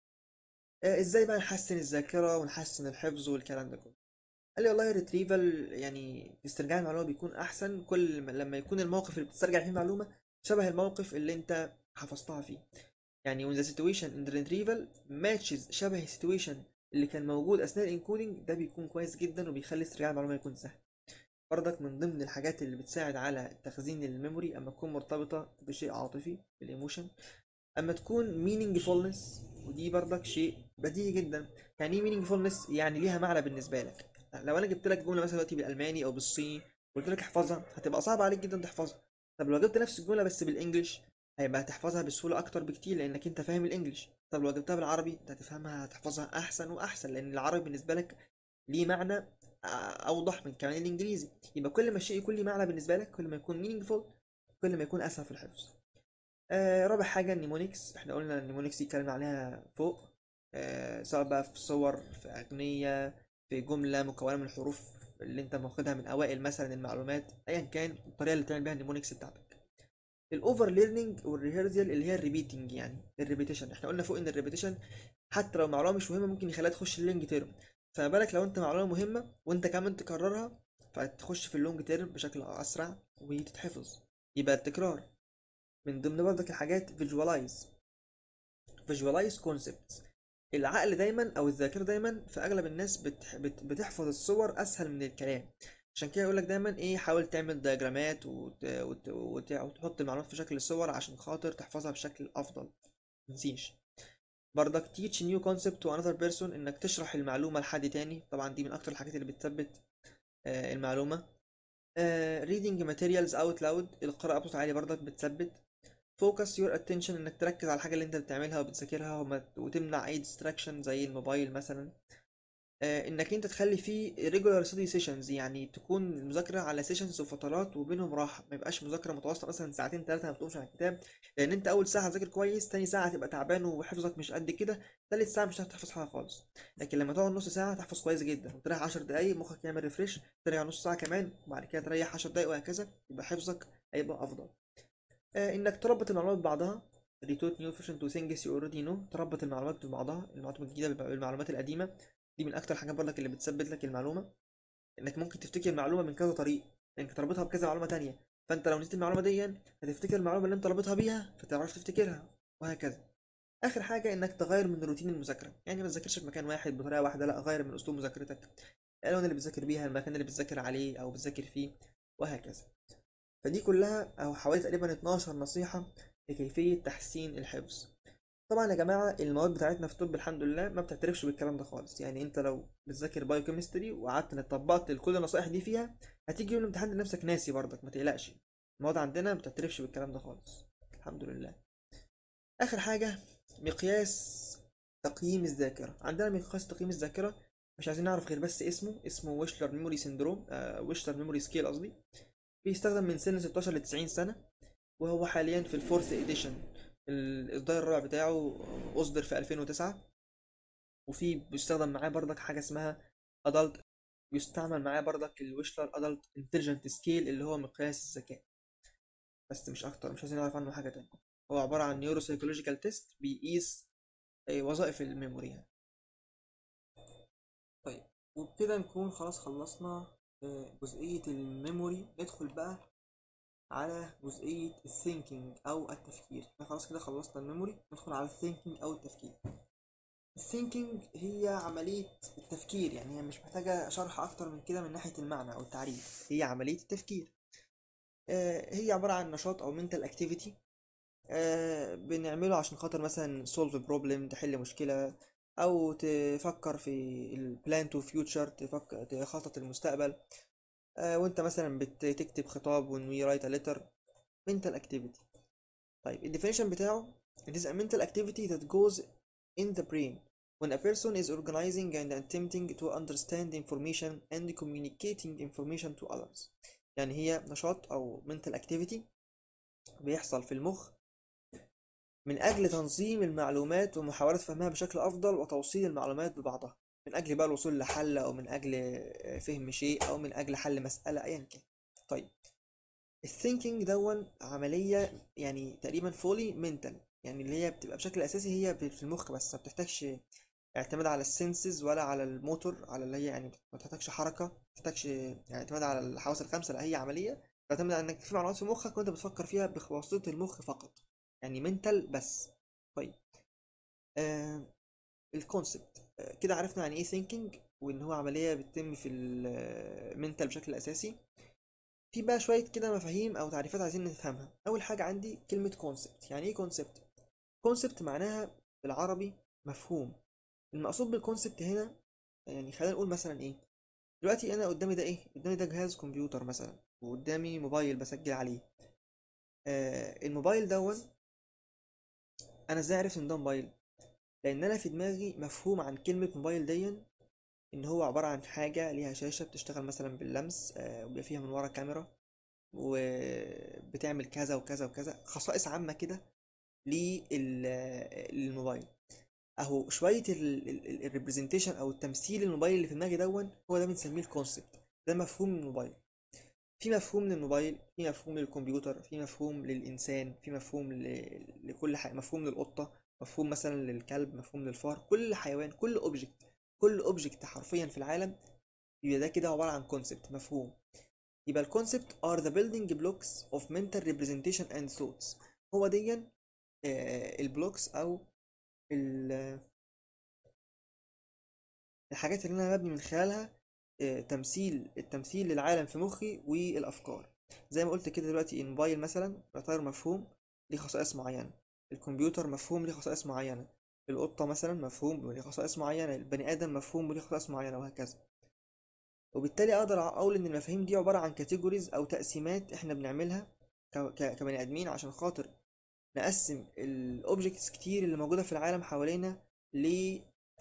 آه، ازاي بقى نحسن الذاكره ونحسن الحفظ والكلام ده كله قال لي والله الريتريفال يعني استرجاع المعلومه بيكون احسن كل ما لما يكون الموقف اللي بتسترجع فيه المعلومه شبه الموقف اللي انت حفظتها فيه يعني when the situation in the retrieval matches شبه السيتويشن اللي كان موجود اثناء الانكودنج ده بيكون كويس جدا وبيخلي استرجاع المعلومه يكون سهل برضك من ضمن الحاجات اللي بتساعد على تخزين الميموري اما تكون مرتبطه بشيء عاطفي بالايموشن اما تكون meaningfulness ودي برضك شيء بديهي جدا يعني ايه meaningfulness يعني ليها معنى بالنسبه لك لو انا جبت لك جمله مثلا دلوقتي بالالماني او بالصيني وقلت لك احفظها هتبقى صعب عليك جدا تحفظها طب لو جبت نفس الجمله بس بالانجلش هيبقى هتحفظها بسهوله اكتر بكتير لانك انت فاهم الانجليش طب لو جبتها بالعربي انت هتفهمها هتحفظها احسن واحسن لان العربي بالنسبه لك ليه معنى آه، اوضح من كمان الانجليزي يبقى كل ما الشيء يكون ليه معنى بالنسبه لك كل ما يكون meaningful كل ما يكون اسهل في الحفظ آه رابع حاجه النيمونيكس احنا قلنا النيمونيكس دي اتكلمنا عليها فوق آه سواء بقى في صور في اغنيه في جمله مكونه من الحروف اللي انت واخدها من اوائل مثلا المعلومات ايا كان الطريقه اللي تعمل بيها النيمونيكس بتاعتك الاوفر ليرنينج والريهرزل اللي هي الريبيتنج يعني الريبيتيشن احنا قلنا فوق ان الريبيتيشن حتى لو معلومه مش مهمه ممكن يخليها تخش اللونج تيرم فما بالك لو انت معلومه مهمه وانت كمان تكررها فتخش في اللونج تيرم بشكل اسرع وتتحفظ يبقى التكرار من ضمن برضك الحاجات visualize visualize concepts العقل دايما او الذاكره دايما في اغلب الناس بتح... بت... بتحفظ الصور اسهل من الكلام عشان كده يقول لك دايما ايه حاول تعمل دياجرامات وت... وت... وت... وتحط المعلومات في شكل الصور عشان خاطر تحفظها بشكل افضل متنسيش برضك teach new concept to another person انك تشرح المعلومه لحد تاني طبعا دي من اكتر الحاجات اللي بتثبت آه، المعلومه آه، reading materials out loud القراءة بصوت عالي برضك بتثبت focus your attention انك تركز على الحاجة اللي انت بتعملها وبتذاكرها وما وتمنع اي distraction زي الموبايل مثلا آه، انك انت تخلي فيه regular study sessions يعني تكون المذاكرة على sessions وفترات وبينهم راحة ما يبقاش مذاكرة متواصلة مثلا ساعتين ثلاثة ما بتقومش عن الكتاب لان انت اول ساعة هتذاكر كويس تاني ساعة هتبقى تعبان وحفظك مش قد كده تالت ساعة مش هتعرف تحفظ حاجة خالص لكن لما تقعد نص ساعة تحفظ كويس جدا وتريح 10 دقايق مخك يعمل ريفريش ترجع نص ساعة كمان وبعد كده تريح 10 دقايق وهكذا يبقى حفظك هيبقى أفضل آه إنك تربط المعلومات ببعضها ريتوت نيو فيشن تو ثينجز يو اوريدي نو تربط المعلومات ببعضها المعلومات الجديدة بالمعلومات القديمة دي من أكتر الحاجات برضك اللي بتثبت لك المعلومة إنك ممكن تفتكر المعلومة من كذا طريق إنك تربطها بكذا معلومة تانية فأنت لو نسيت المعلومة دي هتفتكر المعلومة اللي أنت رابطها بيها فتعرف تفتكرها وهكذا اخر حاجه انك تغير من روتين المذاكره يعني ما تذاكرش في مكان واحد بطريقه واحده لا غير من اسلوب مذاكرتك الالوان اللي بتذاكر بيها المكان اللي بتذاكر عليه او بتذاكر فيه وهكذا فدي كلها او حوالي تقريبا 12 نصيحه لكيفيه تحسين الحفظ طبعا يا جماعه المواد بتاعتنا في الطب الحمد لله ما بتعترفش بالكلام ده خالص يعني انت لو بتذاكر بايوكيمستري وقعدت طبقت كل النصائح دي فيها هتيجي يوم الامتحان نفسك ناسي برضك ما تقلقش المواد عندنا ما بتعترفش بالكلام ده خالص الحمد لله اخر حاجه مقياس تقييم الذاكره عندنا مقياس تقييم الذاكره مش عايزين نعرف غير بس اسمه اسمه ويشلر ميموري سيندروم آه ويشلر ميموري سكيل قصدي بيستخدم من سن 16 ل 90 سنه وهو حاليا في الفورث اديشن الاصدار الرابع بتاعه اصدر في 2009 وفي بيستخدم معاه برضك حاجه اسمها adult ويستعمل معاه برضك الويشلر ادلت انتليجنت سكيل اللي هو مقياس الذكاء بس مش اكتر مش عايزين نعرف عنه حاجه تانية هو عباره عن نيورو سايكولوجيكال تيست بيقيس آه، وظائف الميموري يعني طيب وبكده نكون خلاص خلصنا آه، جزئيه الميموري ندخل بقى على جزئيه الثينكينج او التفكير احنا خلاص كده خلصنا الميموري ندخل على الثينكينج او التفكير الثينكينج هي عملية التفكير يعني هي مش محتاجة شرح أكتر من كده من ناحية المعنى أو التعريف هي عملية التفكير آه، هي عبارة عن نشاط أو mental activity آه، بنعمله عشان خاطر مثلا solve problem تحل مشكلة أو تفكر في ال plan to future تفكر تخطط المستقبل آه، وأنت مثلا بتكتب خطاب when we write a letter mental activity طيب ال definition بتاعه it is a mental activity that goes in the brain when a person is organizing and attempting to understand information and communicating information to others يعني هي نشاط أو mental activity بيحصل في المخ من أجل تنظيم المعلومات ومحاولة فهمها بشكل أفضل وتوصيل المعلومات ببعضها من أجل بقى الوصول لحل أو من أجل فهم شيء أو من أجل حل مسألة أيا كان طيب الثينكينج دون عملية يعني تقريبا فولي منتال يعني اللي هي بتبقى بشكل أساسي هي في المخ بس ما بتحتاجش اعتماد على السنسز ولا على الموتور على اللي هي يعني ما بتحتاجش حركة ما بتحتاجش يعني اعتماد على الحواس الخمسة لا هي عملية بتعتمد على انك في معلومات في مخك وانت بتفكر فيها بواسطة المخ فقط يعني منتال بس طيب آه الكونسبت آه كده عرفنا يعني ايه ثينكينج وان هو عملية بتتم في المنتال بشكل اساسي في بقى شوية كده مفاهيم أو تعريفات عايزين نفهمها أول حاجة عندي كلمة كونسبت يعني إيه كونسبت؟ كونسبت معناها بالعربي مفهوم المقصود بالكونسبت هنا يعني خلينا نقول مثلا إيه دلوقتي أنا قدامي ده إيه؟ قدامي ده جهاز كمبيوتر مثلا وقدامي موبايل بسجل عليه آه الموبايل دون أنا إزاي عرفت إن ده موبايل؟ لأن أنا في دماغي مفهوم عن كلمة موبايل دي ان هو عبارة عن حاجة ليها شاشة بتشتغل مثلا باللمس آه، وبيبقى فيها من ورا كاميرا وبتعمل كذا وكذا وكذا خصائص عامة كده لل- للموبايل اهو شوية الريبريزنتيشن او التمثيل الموبايل اللي في دماغي دون هو ده بنسميه الكونسبت ده مفهوم من الموبايل في مفهوم للموبايل في مفهوم للكمبيوتر في مفهوم للإنسان في مفهوم ل... لكل حاجة مفهوم للقطة مفهوم مثلا للكلب مفهوم للفار كل حيوان كل اوبجكت كل اوبجكت حرفيا في العالم يبقى ده كده عبارة عن كونسبت مفهوم يبقى الكونسبت are the building blocks of mental representation and thoughts هو دي آه، البلوكس او ال- الحاجات اللي انا ببني من خلالها آه، تمثيل التمثيل للعالم في مخي والافكار زي ما قلت كده دلوقتي الموبايل مثلا يعتبر مفهوم ليه خصائص معينه الكمبيوتر مفهوم ليه خصائص معينه القطه مثلا مفهوم وليه خصائص معينه البني ادم مفهوم وليه خصائص معينه وهكذا وبالتالي اقدر اقول ان المفاهيم دي عباره عن كاتيجوريز او تقسيمات احنا بنعملها ك- ك- كبني ادمين عشان خاطر نقسم الاوبجكتس كتير اللي موجوده في العالم حوالينا ل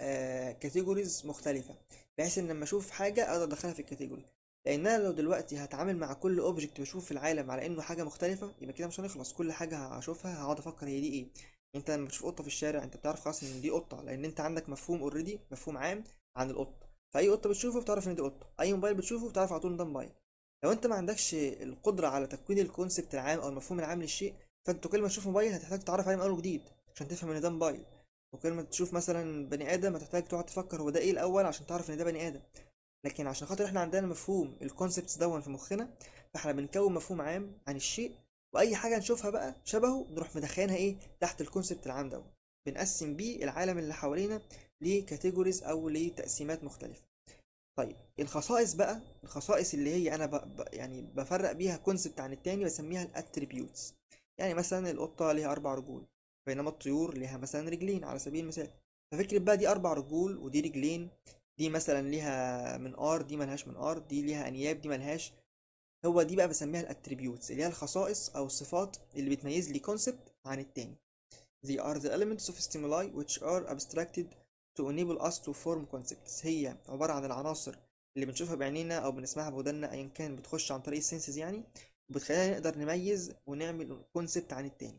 كاتيجوريز مختلفه بحيث ان لما اشوف حاجه اقدر ادخلها في الكاتيجوري لان انا لو دلوقتي هتعامل مع كل اوبجكت بشوف في العالم على انه حاجه مختلفه يبقى كده مش هنخلص كل حاجه هشوفها هقعد افكر هي دي ايه انت لما بتشوف قطه في الشارع انت بتعرف خلاص ان دي قطه لان انت عندك مفهوم اوريدي مفهوم عام عن القطه فاي قطه بتشوفه بتعرف ان دي قطه اي موبايل بتشوفه بتعرف على طول ان ده موبايل لو انت ما عندكش القدره على تكوين الكونسبت العام او المفهوم العام للشيء فانت كل ما تشوف موبايل هتحتاج تعرف عليه من اول وجديد عشان تفهم ان ده موبايل وكل ما تشوف مثلا بني ادم هتحتاج تقعد تفكر هو ده ايه الاول عشان تعرف ان ده بني ادم لكن عشان خاطر احنا عندنا مفهوم الكونسبتس دون في مخنا فاحنا بنكون مفهوم عام عن الشيء واي حاجه نشوفها بقى شبهه نروح مدخلينها ايه تحت الكونسبت العام ده بنقسم بيه العالم اللي حوالينا لكاتيجوريز او لتقسيمات مختلفه طيب الخصائص بقى الخصائص اللي هي انا ب... ب... يعني بفرق بيها كونسبت عن التاني بسميها الاتريبيوتس يعني مثلا القطه ليها اربع رجول بينما الطيور ليها مثلا رجلين على سبيل المثال ففكرة بقى دي اربع رجول ودي رجلين دي مثلا ليها منقار دي ملهاش منقار دي ليها انياب دي ملهاش هو دي بقى بسميها الاتريبيوتس اللي هي الخصائص او الصفات اللي بتميز لي كونسبت عن التاني They are the elements of stimuli which are abstracted to enable us to form concepts هي عبارة عن العناصر اللي بنشوفها بعينينا أو بنسمعها بودنا أيا كان بتخش عن طريق السنسز يعني وبتخلينا نقدر نميز ونعمل كونسبت عن التاني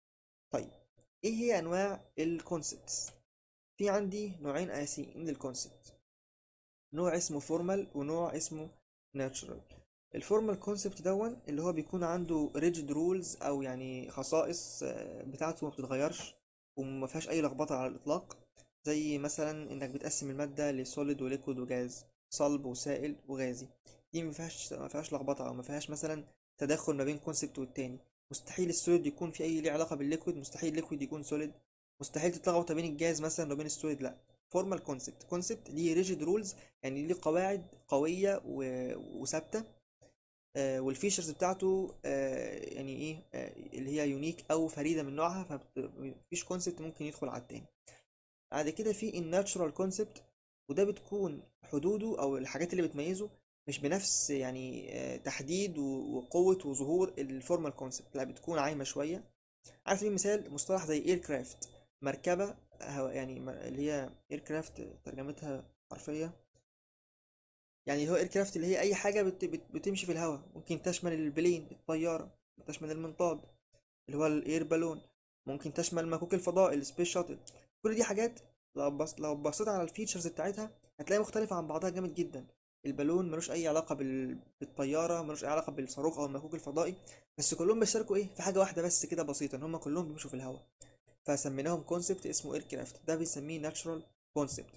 طيب إيه هي أنواع الكونسبتس؟ في عندي نوعين أساسيين للكونسبت نوع اسمه فورمال ونوع اسمه ناتشرال الفورمال كونسبت دون اللي هو بيكون عنده ريجيد رولز او يعني خصائص آه، بتاعته ما بتتغيرش وما فيهاش اي لخبطه على الاطلاق زي مثلا انك بتقسم الماده لسوليد وليكويد وجاز صلب وسائل وغازي دي ما فيهاش ما فيهاش لخبطه او ما فيهاش مثلا تداخل ما بين كونسبت والتاني مستحيل السوليد يكون في اي ليه علاقه بالليكويد مستحيل الليكويد يكون سوليد مستحيل تتلخبط ما بين الجاز مثلا وبين السوليد لا فورمال كونسبت كونسبت ليه ريجيد رولز يعني ليه قواعد قويه و- وثابته آه، والفيشرز بتاعته آه، يعني ايه آه، اللي هي يونيك او فريده من نوعها فمفيش كونسبت ممكن يدخل على التاني بعد كده في الناتشورال كونسبت وده بتكون حدوده او الحاجات اللي بتميزه مش بنفس يعني آه، تحديد و- وقوة وظهور الفورمال كونسبت لا بتكون عايمة شوية على سبيل المثال مصطلح زي اير كرافت مركبة هو يعني م- اللي هي اير كرافت ترجمتها حرفية يعني هو اير كرافت اللي هي اي حاجة بت بت بتمشي في الهواء ممكن تشمل البلين الطيارة تشمل المنطاد اللي هو الاير بالون ممكن تشمل مكوك الفضاء السبيس شاتل كل دي حاجات لو بص لو بصيت على الفيتشرز بتاعتها هتلاقي مختلفة عن بعضها جامد جدا البالون ملوش اي علاقة بال... بالطيارة ملوش اي علاقة بالصاروخ او المكوك الفضائي بس كلهم بيشتركوا ايه في حاجة واحدة بس كده بسيطة ان هم كلهم بيمشوا في الهواء فسميناهم كونسبت اسمه اير كرافت ده بنسميه ناتشورال كونسبت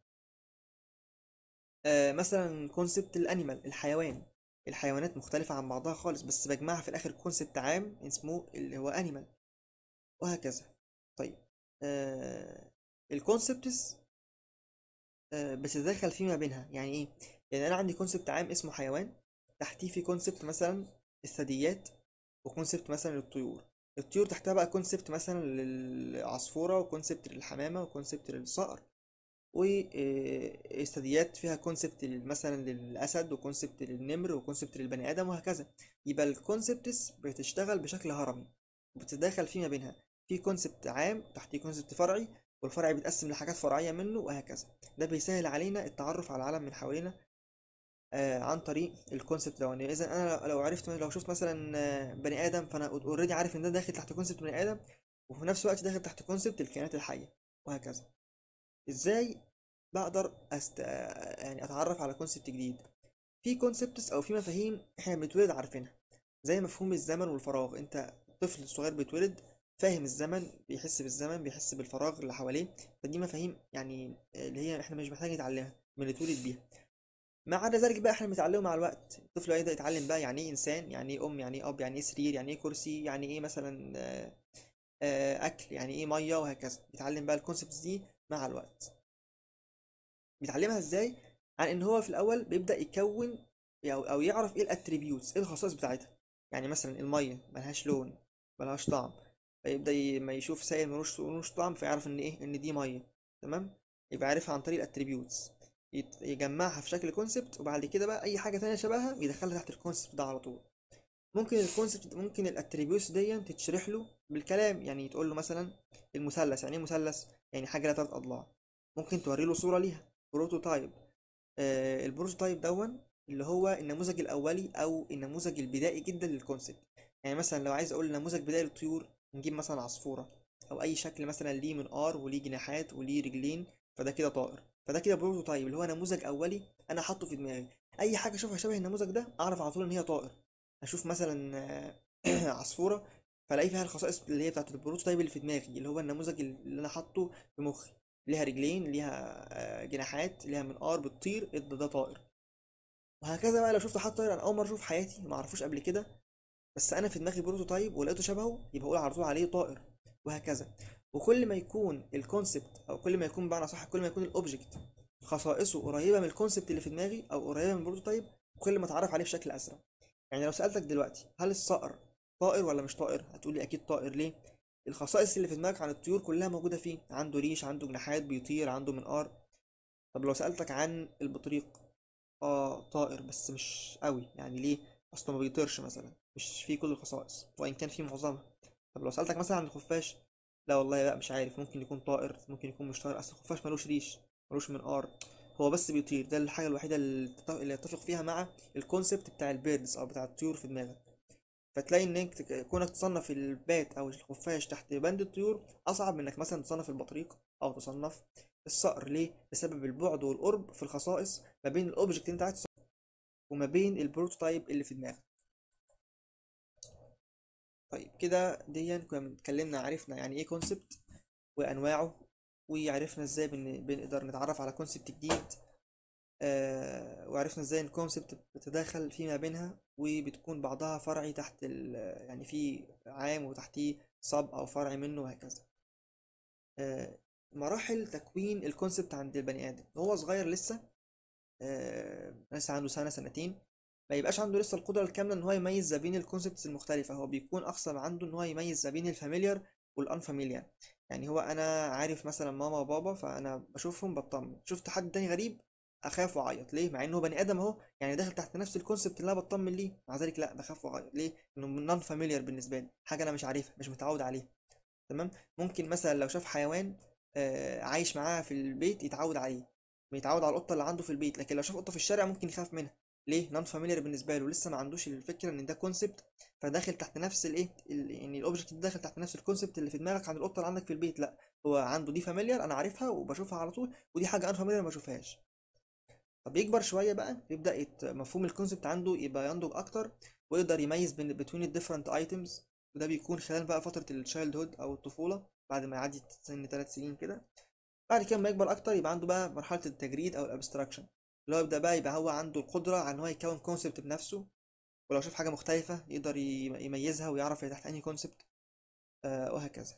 آه مثلا كونسبت الانيمال الحيوان الحيوانات مختلفة عن بعضها خالص بس بجمعها في الاخر كونسبت عام اسمه اللي هو انيمال وهكذا طيب آه الكونسبتس آه بتتداخل فيما بينها يعني ايه يعني انا عندي كونسبت عام اسمه حيوان تحتيه في كونسبت مثلا الثدييات وكونسبت مثلا الطيور الطيور تحتها بقى كونسبت مثلا للعصفورة وكونسبت للحمامة وكونسبت للصقر والثدييات فيها كونسبت مثلا للأسد وكونسبت للنمر وكونسبت للبني آدم وهكذا يبقى الكونسبتس بتشتغل بشكل هرمي وبتتداخل فيما بينها في كونسبت عام تحتيه كونسبت فرعي والفرع بيتقسم لحاجات فرعية منه وهكذا ده بيسهل علينا التعرف على العالم من حوالينا آه عن طريق الكونسبت ده يعني اذا انا لو عرفت لو شفت مثلا آه، بني ادم فانا اوريدي عارف ان ده داخل تحت كونسبت بني ادم وفي نفس الوقت داخل تحت كونسبت الكائنات الحية وهكذا ازاي بقدر أست... آه، يعني اتعرف على كونسبت جديد في كونسبتس او في مفاهيم احنا بنتولد عارفينها زي مفهوم الزمن والفراغ انت طفل صغير بيتولد فاهم الزمن بيحس بالزمن بيحس بالفراغ اللي حواليه فدي مفاهيم يعني اللي هي احنا مش محتاج نتعلمها بنتولد بيها ما عدا ذلك بقى احنا بنتعلمه مع الوقت الطفل هيبدأ يتعلم بقى يعني ايه انسان يعني ايه ام يعني ايه اب يعني ايه سرير يعني ايه كرسي يعني ايه مثلا آه، آه، اكل يعني ايه ميه وهكذا بيتعلم بقى الكونسبتس دي مع الوقت بيتعلمها ازاي عن ان هو في الاول بيبدأ يكون او او يعرف ايه الاتريبيوتس ايه الخصائص بتاعتها يعني مثلا الميه ملهاش لون ملهاش طعم فيبدأ ي- ما يشوف سائل ملوش ملوش طعم فيعرف ان ايه ان دي ميه تمام يبقى عارفها عن طريق الاتريبيوتس يجمعها في شكل كونسبت وبعد كده بقى اي حاجه تانية شبهها يدخلها تحت الكونسبت ده على طول ممكن الكونسبت ممكن الاتريبيوتس دي تتشرح له بالكلام يعني تقول له مثلا المثلث يعني ايه مثلث يعني حاجه لها تلات اضلاع ممكن توري له صوره ليها بروتوتايب آه البروتوتايب دون اللي هو النموذج الاولي او النموذج البدائي جدا للكونسبت يعني مثلا لو عايز اقول نموذج بدائي للطيور نجيب مثلا عصفوره او اي شكل مثلا ليه منقار وليه جناحات وليه رجلين فده كده طائر فده كده بروتوتايب اللي هو نموذج اولي انا حاطه في دماغي اي حاجه اشوفها شبه النموذج ده اعرف على طول ان هي طائر اشوف مثلا آه، عصفوره فلاقي فيها الخصائص اللي هي بتاعت البروتوتايب اللي في دماغي اللي هو النموذج اللي انا حاطه في مخي ليها رجلين ليها آه، جناحات ليها منقار بتطير إيه ده, ده طائر وهكذا بقى لو شفت حد طائر انا اول مره اشوف في حياتي ما اعرفوش قبل كده بس انا في دماغي بروتوتايب ولقيته شبهه يبقى اقول على طول عليه طائر وهكذا وكل ما يكون الكونسبت او كل ما يكون بمعنى صح كل ما يكون الاوبجكت خصائصه قريبه من الكونسبت اللي في دماغي او قريبه من البروتوتايب كل ما اتعرف عليه بشكل اسرع يعني لو سالتك دلوقتي هل الصقر طائر ولا مش طائر هتقولي اكيد طائر ليه الخصائص اللي في دماغك عن الطيور كلها موجوده فيه عنده ريش عنده جناحات بيطير عنده منقار طب لو سالتك عن البطريق اه طائر بس مش قوي يعني ليه اصله ما بيطيرش مثلا مش فيه كل الخصائص وان كان فيه معظمها طب لو سألتك مثلا عن الخفاش لا والله لا مش عارف ممكن يكون طائر ممكن يكون مش طائر اصل الخفاش ملوش ريش ملوش منقار هو بس بيطير ده الحاجة الوحيدة اللي تت- اللي يتفق فيها مع الكونسبت بتاع البيردز او بتاع الطيور في دماغك فتلاقي انك تك- كونك تصنف البات او الخفاش تحت بند الطيور اصعب من انك مثلا تصنف البطريق او تصنف الصقر ليه بسبب البعد والقرب في الخصائص ما بين الاوبجكت اللي انت عايز تصممه وما بين البروتوتايب اللي في دماغك طيب كده دي كنا اتكلمنا عرفنا يعني ايه كونسبت وانواعه وعرفنا ازاي بن... بنقدر نتعرف على كونسبت جديد آه وعرفنا ازاي الكونسبت بتتداخل فيما بينها وبتكون بعضها فرعي تحت ال... يعني في عام وتحتيه صب او فرعي منه وهكذا آه مراحل تكوين الكونسبت عند البني ادم وهو صغير لسه آه لسه عنده سنه سنتين ما يبقاش عنده لسه القدره الكامله ان هو يميز ما بين الكونسبتس المختلفه هو بيكون اقصى ما عنده ان هو يميز ما بين الفاميليار والانفاميليار يعني هو انا عارف مثلا ماما وبابا فانا بشوفهم بطمن شفت حد تاني غريب اخاف واعيط ليه مع انه بني ادم اهو يعني داخل تحت نفس الكونسبت اللي انا بطمن ليه مع ذلك لا بخاف واعيط ليه انه نون فاميليار بالنسبه لي حاجه انا مش عارفها مش متعود عليها تمام ممكن مثلا لو شاف حيوان آه عايش معاه في البيت يتعود عليه يتعود على القطه اللي عنده في البيت لكن لو شاف قطه في الشارع ممكن يخاف منها ليه نون فاميليار بالنسبه له لسه ما عندوش الفكره ان ده كونسبت فداخل تحت نفس الايه يعني الاوبجكت داخل تحت نفس الكونسبت اللي في دماغك عن القطه اللي عندك في البيت لا هو عنده دي فاميليار انا عارفها وبشوفها على طول ودي حاجه ان فاميليار ما بشوفهاش طب يكبر شويه بقى يبدا يت... مفهوم الكونسبت عنده يبقى ينضج اكتر ويقدر يميز بين بين الديفرنت ايتمز وده بيكون خلال بقى فتره الشايلد هود او الطفوله بعد ما يعدي سن 3 سنين كده بعد كده لما يكبر اكتر يبقى عنده بقى مرحله التجريد او الابستراكشن اللي هو يبدا بقى يبقى هو عنده القدره على ان هو يكون كونسبت بنفسه ولو شاف حاجه مختلفه يقدر يميزها ويعرف هي تحت انهي كونسبت آه وهكذا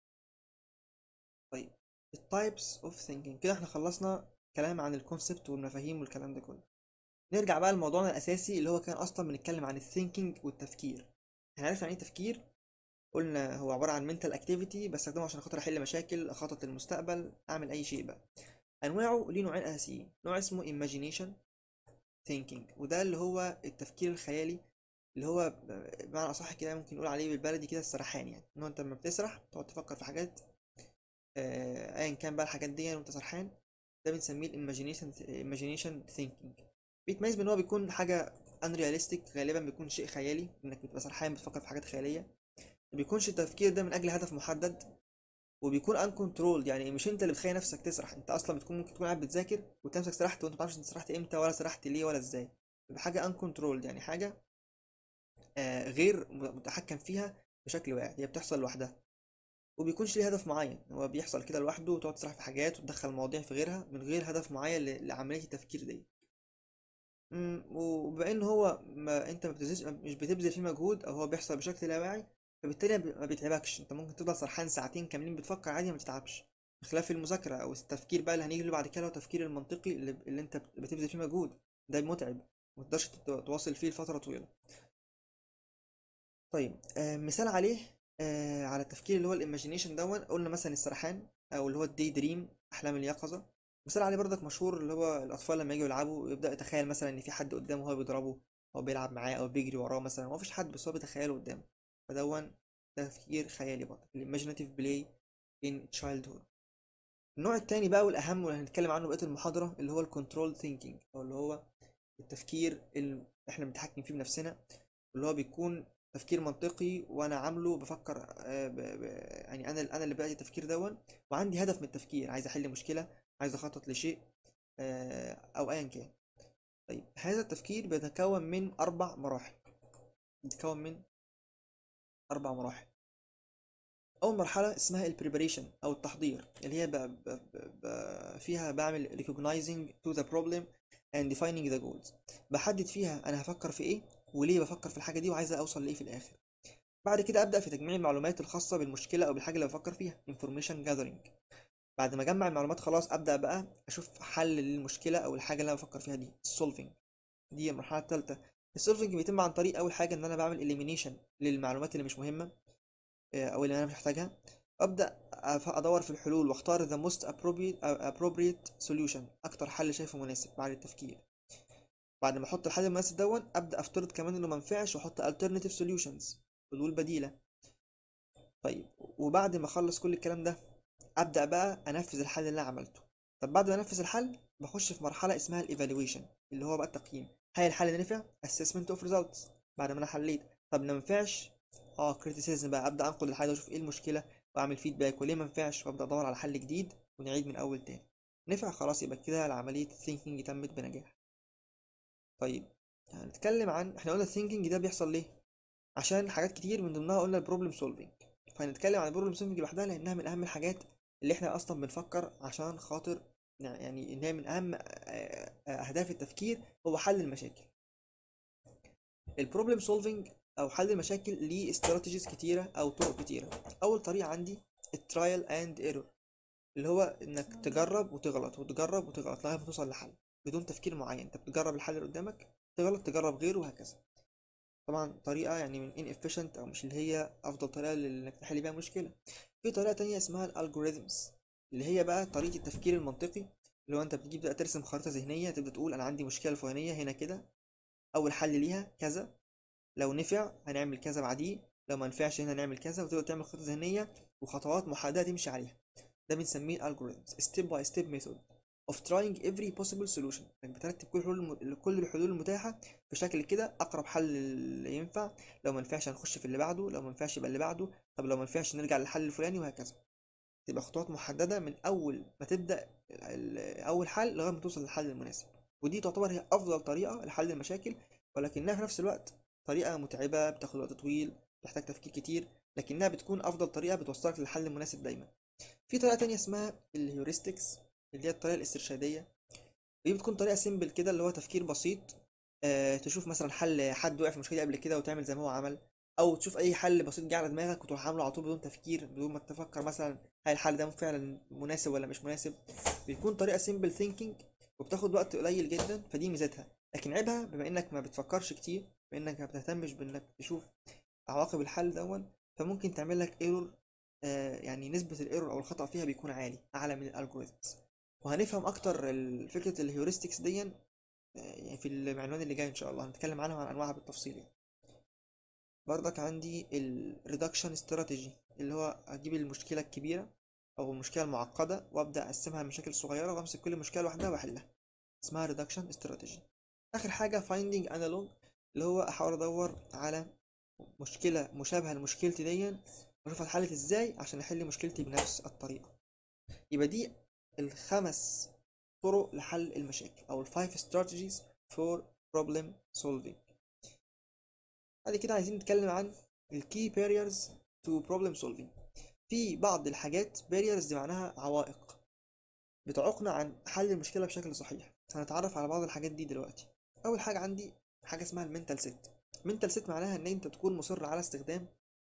طيب التايبس اوف ثينكينج كده احنا خلصنا كلام عن الكونسبت والمفاهيم والكلام ده كله نرجع بقى لموضوعنا الاساسي اللي هو كان اصلا بنتكلم عن الثينكينج والتفكير احنا عرفنا يعني ايه تفكير قلنا هو عباره عن منتال اكتيفيتي بستخدمه عشان خاطر احل مشاكل اخطط للمستقبل اعمل اي شيء بقى انواعه ليه نوعين اساسيين نوع اسمه imagination thinking وده اللي هو التفكير الخيالي اللي هو بمعنى اصح كده ممكن نقول عليه بالبلدي كده السرحان يعني ان انت لما بتسرح تقعد تفكر في حاجات ايا كان بقى الحاجات دي وانت سرحان ده بنسميه الايماجينيشن imagination thinking بيتميز بان هو بيكون حاجه unrealistic غالبا بيكون شيء خيالي انك بتبقى سرحان بتفكر في حاجات خياليه ما بيكونش التفكير ده من اجل هدف محدد وبيكون ان كنترول يعني مش انت اللي بتخلي نفسك تسرح انت اصلا بتكون ممكن تكون قاعد بتذاكر وتلاقي نفسك سرحت وانت ما تعرفش انت سرحت امتى ولا سرحت ليه ولا ازاي بيبقى حاجه ان كنترول يعني حاجه آه غير متحكم فيها بشكل واعي هي بتحصل لوحدها وبيكونش ليه هدف معين هو بيحصل كده لوحده وتقعد تسرح في حاجات وتدخل مواضيع في غيرها من غير هدف معين لعمليه التفكير دي وبما ان هو ما انت ما بتبذلش مش بتبذل فيه مجهود او هو بيحصل بشكل لا واعي فبالتالي ما بيتعبكش انت ممكن تفضل سرحان ساعتين كاملين بتفكر عادي ما تتعبش بخلاف المذاكرة او التفكير بقى اللي هنيجي له بعد كده هو التفكير المنطقي اللي, اللي انت بتبذل فيه مجهود ده متعب ما تقدرش تواصل فيه لفترة طويلة طيب آه مثال عليه آه على التفكير اللي هو الايماجينيشن دون قلنا مثلا السرحان او اللي هو الدي دريم احلام اليقظة مثال عليه برضك مشهور اللي هو الاطفال لما يجوا يلعبوا يبدا يتخيل مثلا ان في حد قدامه هو بيضربه او بيلعب معاه او بيجري وراه مثلا هو مفيش حد بس هو بيتخيله قدامه فدون تفكير خيالي برضه الإيماجيناتيف بلاي in childhood النوع التاني بقى والأهم واللي هنتكلم عنه بقية المحاضرة اللي هو الكنترول ثينكينج أو اللي هو التفكير اللي احنا بنتحكم فيه بنفسنا اللي هو بيكون تفكير منطقي وانا عامله بفكر ب... ب... يعني انا انا اللي بدأت التفكير دون وعندي هدف من التفكير عايز احل مشكلة عايز اخطط لشيء او ايا كان طيب هذا التفكير بيتكون من اربع مراحل بيتكون من أربع مراحل أول مرحلة اسمها البريبريشن أو التحضير اللي هي ب... ب... ب... فيها بعمل recognizing to the problem and defining the goals بحدد فيها أنا هفكر في إيه وليه بفكر في الحاجة دي وعايز أوصل لإيه في الآخر بعد كده أبدأ في تجميع المعلومات الخاصة بالمشكلة أو بالحاجة اللي بفكر فيها information gathering بعد ما أجمع المعلومات خلاص أبدأ بقى أشوف حل للمشكلة أو الحاجة اللي أنا بفكر فيها دي solving دي المرحلة الثالثة السولفنج بيتم عن طريق اول حاجه ان انا بعمل اليمينيشن للمعلومات اللي مش مهمه او اللي انا مش محتاجها ابدا ادور في الحلول واختار the most appropriate appropriate solution اكتر حل شايفه مناسب بعد التفكير بعد ما احط الحل المناسب دون ابدا افترض كمان انه منفعش واحط alternative solutions حلول بديله طيب وبعد ما اخلص كل الكلام ده ابدا بقى انفذ الحل اللي انا عملته طب بعد ما انفذ الحل بخش في مرحله اسمها الايفالويشن اللي هو بقى التقييم هل الحل ده نفع assessment of results بعد ما انا حليت طب ما نفعش اه criticism بقى ابدا انقد الحاجه واشوف ايه المشكله واعمل فيدباك وليه ما نفعش وابدا ادور على حل جديد ونعيد من اول تاني نفع خلاص يبقى كده العملية الثينكينج تمت بنجاح طيب هنتكلم عن احنا قلنا الثينكينج ده بيحصل ليه عشان حاجات كتير من ضمنها قلنا البروبلم سولفينج فهنتكلم عن البروبلم سولفينج لوحدها لانها من اهم الحاجات اللي احنا اصلا بنفكر عشان خاطر يعني ان هي من اهم آه، آه، اهداف التفكير هو حل المشاكل البروبلم سولفينج او حل المشاكل ليه استراتيجيز كتيره او طرق كتيره اول طريقه عندي الترايل اند ايرور اللي هو انك تجرب وتغلط وتجرب وتغلط لغايه ما توصل لحل بدون تفكير معين انت بتجرب الحل اللي قدامك تغلط تجرب غيره وهكذا طبعا طريقه يعني من inefficient او مش اللي هي افضل طريقه انك تحل بيها مشكله في طريقه تانية اسمها الالجوريزمز اللي هي بقى طريقه التفكير المنطقي اللي هو انت بتجيب بقى ترسم خريطه ذهنيه تبدا تقول انا عندي مشكله الفلانيه هنا كده اول حل ليها كذا لو نفع هنعمل كذا بعديه لو ما نفعش هنا نعمل كذا وتبدا تعمل خطه ذهنيه وخطوات محدده تمشي عليها ده بنسميه algorithms step by step method of trying every possible solution انك بترتب كل الحلول الم... كل الحلول المتاحه بشكل كده اقرب حل اللي ينفع لو ما نفعش هنخش في اللي بعده لو ما نفعش يبقى اللي بعده طب لو ما نفعش نرجع للحل الفلاني وهكذا تبقى خطوات محدده من اول ما تبدا ال- اول حل لغايه ما توصل للحل المناسب ودي تعتبر هي افضل طريقه لحل المشاكل ولكنها في نفس الوقت طريقه متعبه بتاخد وقت طويل بتحتاج تفكير كتير لكنها بتكون افضل طريقه بتوصلك للحل المناسب دايما في طريقه تانية اسمها الهيوريستكس اللي هي الطريقه الاسترشاديه دي بتكون طريقه سيمبل كده اللي هو تفكير بسيط آه تشوف مثلا حل حد وقع في المشكله دي قبل كده وتعمل زي ما هو عمل او تشوف اي حل بسيط جه على دماغك وتروح عامله على طول بدون تفكير بدون ما تفكر مثلا هل الحل ده فعلا مناسب ولا مش مناسب بيكون طريقه سيمبل ثينكينج وبتاخد وقت قليل جدا فدي ميزتها لكن عيبها بما انك ما بتفكرش كتير بما انك ما بتهتمش بانك تشوف عواقب الحل دون فممكن تعمل لك ايرور آه يعني نسبة الايرور او الخطأ فيها بيكون عالي اعلى من الالجوريثمز وهنفهم اكتر ال- فكرة الهيوريستكس دي آه، يعني في العنوان اللي جاي ان شاء الله هنتكلم عنها وعن انواعها بالتفصيل يعني. برضك عندي الريدكشن استراتيجي اللي هو اجيب المشكلة الكبيرة او المشكلة المعقدة وابدا اقسمها لمشاكل صغيرة وامسك كل مشكلة لوحدها واحلها اسمها ريدكشن استراتيجي اخر حاجة finding analog اللي هو احاول ادور على مشكلة مشابهة لمشكلتي دي واشوف اتحلت ازاي عشان احل مشكلتي بنفس الطريقة يبقى دي الخمس طرق لحل المشاكل او الفايف strategies for problem solving بعد كده عايزين نتكلم عن الكي barriers to problem solving في بعض الحاجات barriers دي معناها عوائق بتعوقنا عن حل المشكلة بشكل صحيح هنتعرف على بعض الحاجات دي دلوقتي أول حاجة عندي حاجة اسمها المنتال سيت المنتال سيت معناها إن أنت تكون مصر على استخدام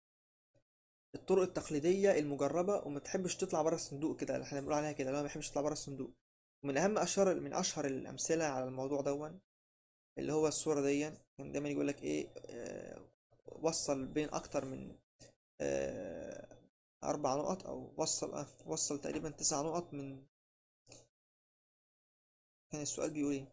الطرق التقليدية المجربة وما تحبش تطلع بره الصندوق كده احنا بنقول عليها كده اللي هو ما يحبش يطلع بره الصندوق ومن أهم أشهر من أشهر الأمثلة على الموضوع دون اللي هو الصورة دي كان دايما يقول لك إيه آه وصل بين أكتر من آه أربع نقط أو وصل آه وصل تقريبا تسع نقط من كان السؤال بيقول إيه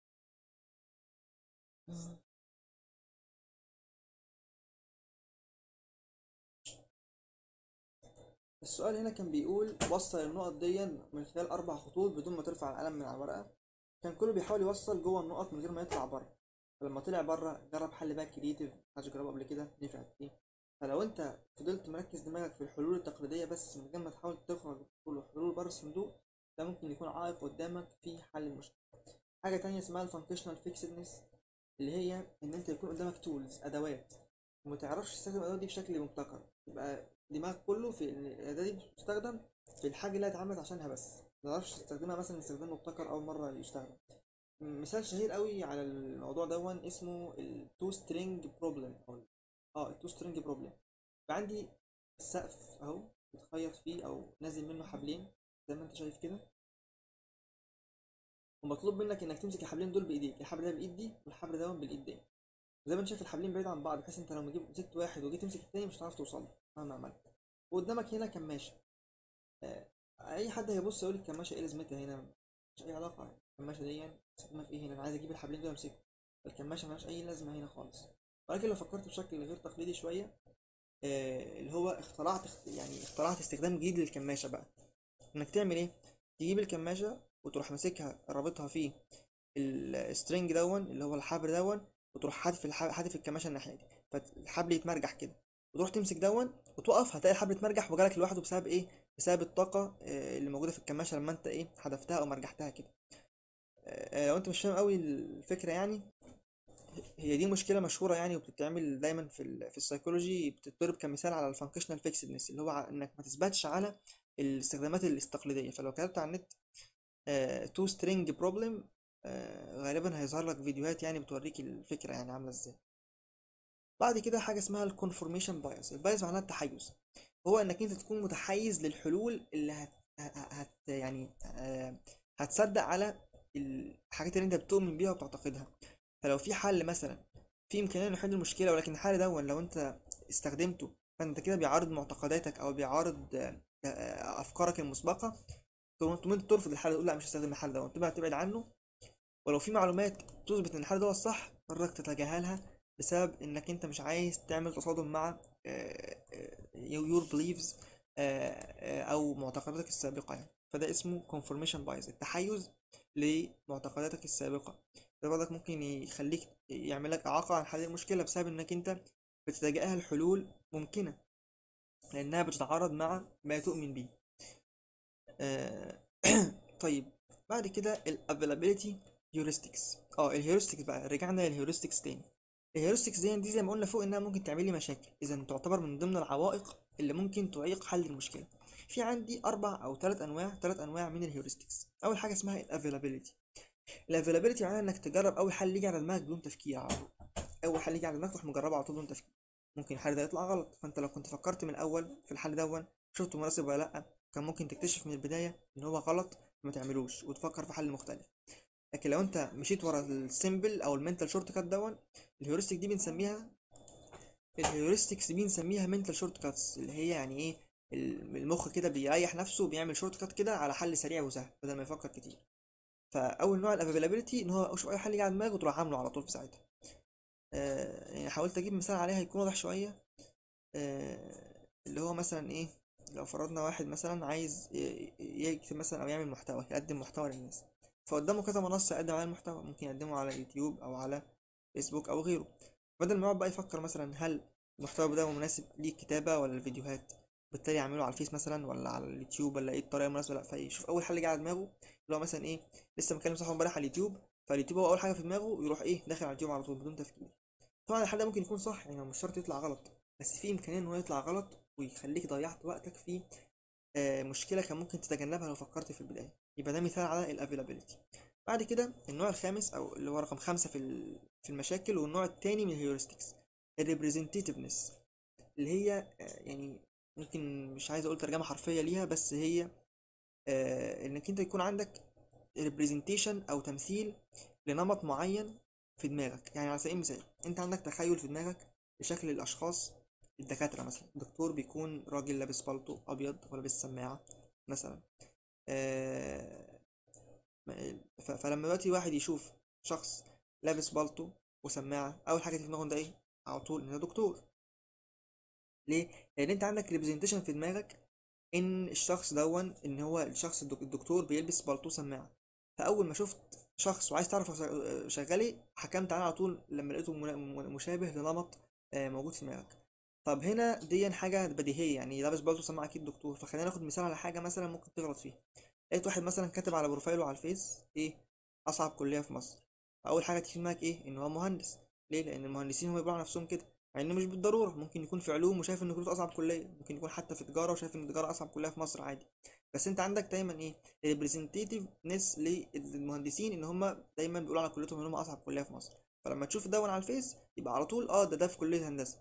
السؤال هنا كان بيقول وصل النقط دي من خلال أربع خطوط بدون ما ترفع القلم من على الورقة كان كله بيحاول يوصل جوه النقط من غير ما يطلع بره فلما طلع بره جرب حل بقى كرييتيف محدش جربه قبل كده نفعت فيه فلو انت فضلت مركز دماغك في الحلول التقليدية بس من غير ما تحاول تخرج بحلول حلول بره الصندوق ده ممكن يكون عائق قدامك في حل المشكلة حاجة تانية اسمها الفانكشنال فيكسدنس اللي هي ان انت يكون قدامك تولز ادوات وما تعرفش تستخدم الادوات دي بشكل مبتكر يبقى دماغك كله في ان الاداة دي بتستخدم في الحاجة اللي هي اتعملت عشانها بس ما تعرفش تستخدمها مثلا استخدام مبتكر اول مرة يستخدم مثال شهير قوي على الموضوع دون اسمه التو سترينج بروبلم او اه التو سترينج بروبلم فعندي السقف اهو بتخيط فيه او نازل منه حبلين زي ما انت شايف كده ومطلوب منك انك تمسك الحبلين دول بايديك الحبل ده بالايد دي والحبل ده بالايد دي زي ما انت شايف الحبلين بعيد عن بعض بحيث انت لو جيت مسكت واحد وجيت تمسك التاني مش هتعرف توصل له مهما عملت وقدامك هنا كماشه آه، اي حد هيبص يقول الكماشه ايه لازمتها هنا مش اي علاقه الكماشه دي استخدامها في ايه هنا انا عايز اجيب الحبلين دول امسكهم الكماشه ملهاش اي لازمه هنا خالص ولكن لو فكرت بشكل غير تقليدي شويه آه، اللي هو اخترعت اخت- يعني اخترعت استخدام جديد للكماشه بقى انك تعمل ايه تجيب الكماشه وتروح ماسكها رابطها في السترنج دون اللي هو الحبل دون وتروح حادف الح- حادف الكماشه الناحيه دي فالحبل يتمرجح كده وتروح تمسك دون وتقف هتلاقي الحبل اتمرجح وجالك لوحده بسبب ايه بسبب الطاقة آه، اللي موجودة في الكماشة لما انت ايه حذفتها او مرجحتها كده آه، لو انت مش فاهم قوي الفكرة يعني هي دي مشكلة مشهورة يعني وبتتعمل دايما في ال في السيكولوجي بتضرب كمثال على الفانكشنال فيكسدنس اللي هو ع- انك ما تثبتش على الاستخدامات الاستقليدية فلو كتبت على النت تو سترينج بروبلم غالبا هيظهر لك فيديوهات يعني بتوريك الفكرة يعني عاملة ازاي بعد كده حاجة اسمها الكونفورميشن بايس البايس معناها التحيز هو انك انت تكون متحيز للحلول اللي هت, هت يعني آه، هتصدق على الحاجات اللي انت بتؤمن بيها وبتعتقدها فلو في حل مثلا في امكانيه انه يحل المشكله ولكن الحل ده لو انت استخدمته فانت كده بيعارض معتقداتك او بيعارض آه، آه، افكارك المسبقه تقوم تقوم انت ترفض الحل ده تقول لا مش هستخدم الحل ده وتبقى تبعد عنه ولو في معلومات تثبت ان الحل ده هو الصح قررك تتجاهلها بسبب انك انت مش عايز تعمل تصادم مع يور بليفز او معتقداتك السابقه يعني فده اسمه confirmation bias التحيز لمعتقداتك السابقه ده برضك ممكن يخليك يعمل لك اعاقه عن حل المشكله بسبب انك انت بتتجاهل حلول ممكنه لانها بتتعارض مع ما تؤمن به آه، طيب بعد كده ال availability heuristics اه الهيورستكس بقى رجعنا للهيورستكس تاني الهيورستكس دي دي زي ما قلنا فوق انها ممكن تعمل لي مشاكل اذا تعتبر من ضمن العوائق اللي ممكن تعيق حل المشكله في عندي اربع او ثلاث انواع ثلاث انواع من الهيورستكس اول حاجه اسمها الافيلابيلتي الافيلابيلتي معناها انك تجرب اول حل يجي على دماغك بدون تفكير على طول اول حل يجي على دماغك تروح مجربه على طول بدون تفكير ممكن الحل ده يطلع غلط فانت لو كنت فكرت من الاول في الحل دون شفته مناسب ولا لا كان ممكن تكتشف من البدايه ان هو غلط ما تعملوش وتفكر في حل مختلف لكن لو انت مشيت ورا السيمبل او المنتال شورت كات دون الهيورستيك دي بنسميها الهيورستكس دي بنسميها منتال شورت كاتس اللي هي يعني ايه المخ كده بيريح نفسه وبيعمل شورت كات كده على حل سريع وسهل بدل ما يفكر كتير فاول نوع الافيلابيلتي ان هو يشوف اي حل يجي على دماغه وتروح عامله على طول في ساعتها آه يعني حاولت اجيب مثال عليها يكون واضح شويه آه اللي هو مثلا ايه لو فرضنا واحد مثلا عايز يكتب مثلا او يعمل محتوى يقدم محتوى للناس فقدامه كذا منصه يقدم على المحتوى ممكن يقدمه على يوتيوب او على فيسبوك او غيره بدل ما يقعد بقى يفكر مثلا هل المحتوى ده مناسب ليه الكتابه ولا الفيديوهات بالتالي يعمله على الفيس مثلا ولا على اليوتيوب ولا ايه الطريقه المناسبه لا فيشوف اول حل جه على دماغه اللي هو مثلا ايه لسه مكلم صاحبه امبارح على اليوتيوب فاليوتيوب هو اول حاجه في دماغه يروح ايه داخل على اليوتيوب على طول بدون تفكير طبعا الحل ده ممكن يكون صح يعني هو مش شرط يطلع غلط بس في امكانيه ان هو يطلع غلط ويخليك ضيعت وقتك في آه مشكله كان ممكن تتجنبها لو فكرت في البدايه يبقى ده مثال على الافيلابيلتي بعد كده النوع الخامس او اللي هو رقم خمسة في في المشاكل والنوع الثاني من الهيورستكس الريبريزنتيفنس اللي هي يعني ممكن مش عايز اقول ترجمه حرفيه ليها بس هي آه انك انت يكون عندك ريبريزنتيشن او تمثيل لنمط معين في دماغك يعني على سبيل المثال انت عندك تخيل في دماغك لشكل الاشخاص الدكاتره مثلا الدكتور بيكون راجل لابس بالطو ابيض ولابس سماعه مثلا آه فلما دلوقتي واحد يشوف شخص لابس بالطو وسماعه اول حاجه في دماغه ده ايه على طول ان ده دكتور ليه لان انت عندك ريبريزنتيشن في دماغك ان الشخص دون ان هو الشخص الدكتور بيلبس بالطو سماعه فاول ما شفت شخص وعايز تعرف شغال ايه حكمت عليه على طول لما لقيته مشابه لنمط موجود في دماغك طب هنا دي حاجه بديهيه يعني لابس بالطو سماعه اكيد دكتور فخلينا ناخد مثال على حاجه مثلا ممكن تغلط فيها لقيت واحد مثلا كاتب على بروفايله على الفيس ايه اصعب كليه في مصر اول حاجه تيجي في دماغك ايه ان هو مهندس ليه لان المهندسين هم بيقولوا على نفسهم كده مع انه مش بالضروره ممكن يكون في علوم وشايف ان كليته اصعب كليه ممكن يكون حتى في تجاره وشايف ان تجاره اصعب كليه في مصر عادي بس انت عندك دايما ايه ريبريزنتيفنس للمهندسين ان هم دايما بيقولوا على كليتهم ان هم اصعب كليه في مصر فلما تشوف دون على الفيس يبقى على طول اه ده ده في كليه هندسه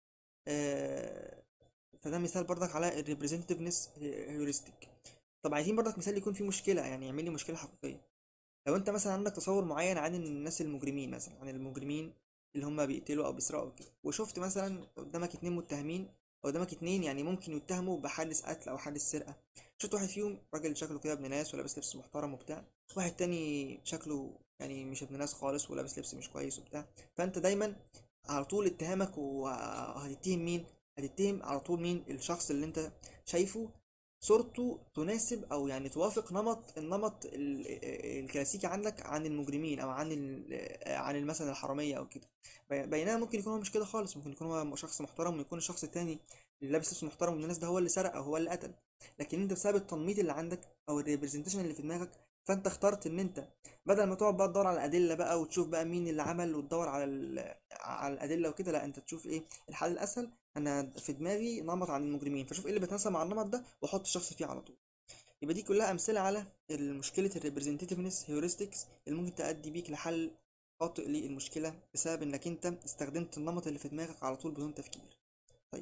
آه فده مثال برضك على الريبريزنتيفنس هيورستيك طب عايزين برضك مثال يكون فيه مشكله يعني يعمل لي مشكله حقيقيه لو انت مثلا عندك تصور معين عن الناس المجرمين مثلا عن المجرمين اللي هم بيقتلوا او بيسرقوا كده وشفت مثلا قدامك اتنين متهمين قدامك اتنين يعني ممكن يتهموا بحادث قتل او حادث سرقه شفت واحد فيهم راجل شكله كده ابن ناس ولابس لبس محترم وبتاع واحد تاني شكله يعني مش ابن ناس خالص ولابس لبس مش كويس وبتاع فانت دايما على طول اتهامك وهتتهم مين هتتهم على طول مين الشخص اللي انت شايفه صورته تناسب او يعني توافق نمط النمط الكلاسيكي عندك عن المجرمين او عن عن مثلا الحراميه او كده بينما ممكن يكون هو مش كده خالص ممكن يكون هو شخص محترم ويكون الشخص التاني اللي لابس لبس محترم من الناس ده هو اللي سرق او هو اللي قتل لكن انت بسبب التنميط اللي عندك او الريبرزنتيشن اللي في دماغك فانت اخترت ان انت بدل ما تقعد بقى تدور على الادله بقى وتشوف بقى مين اللي عمل وتدور على ال- على الادله وكده لا انت تشوف ايه الحل الاسهل انا في دماغي نمط عن المجرمين فشوف ايه اللي بيتناسب مع النمط ده واحط الشخص فيه على طول يبقى دي كلها امثله على مشكله الريبرزنتيفنس هيورستكس اللي ممكن تؤدي بيك لحل خاطئ للمشكله بسبب انك انت استخدمت النمط اللي في دماغك على طول بدون تفكير طيب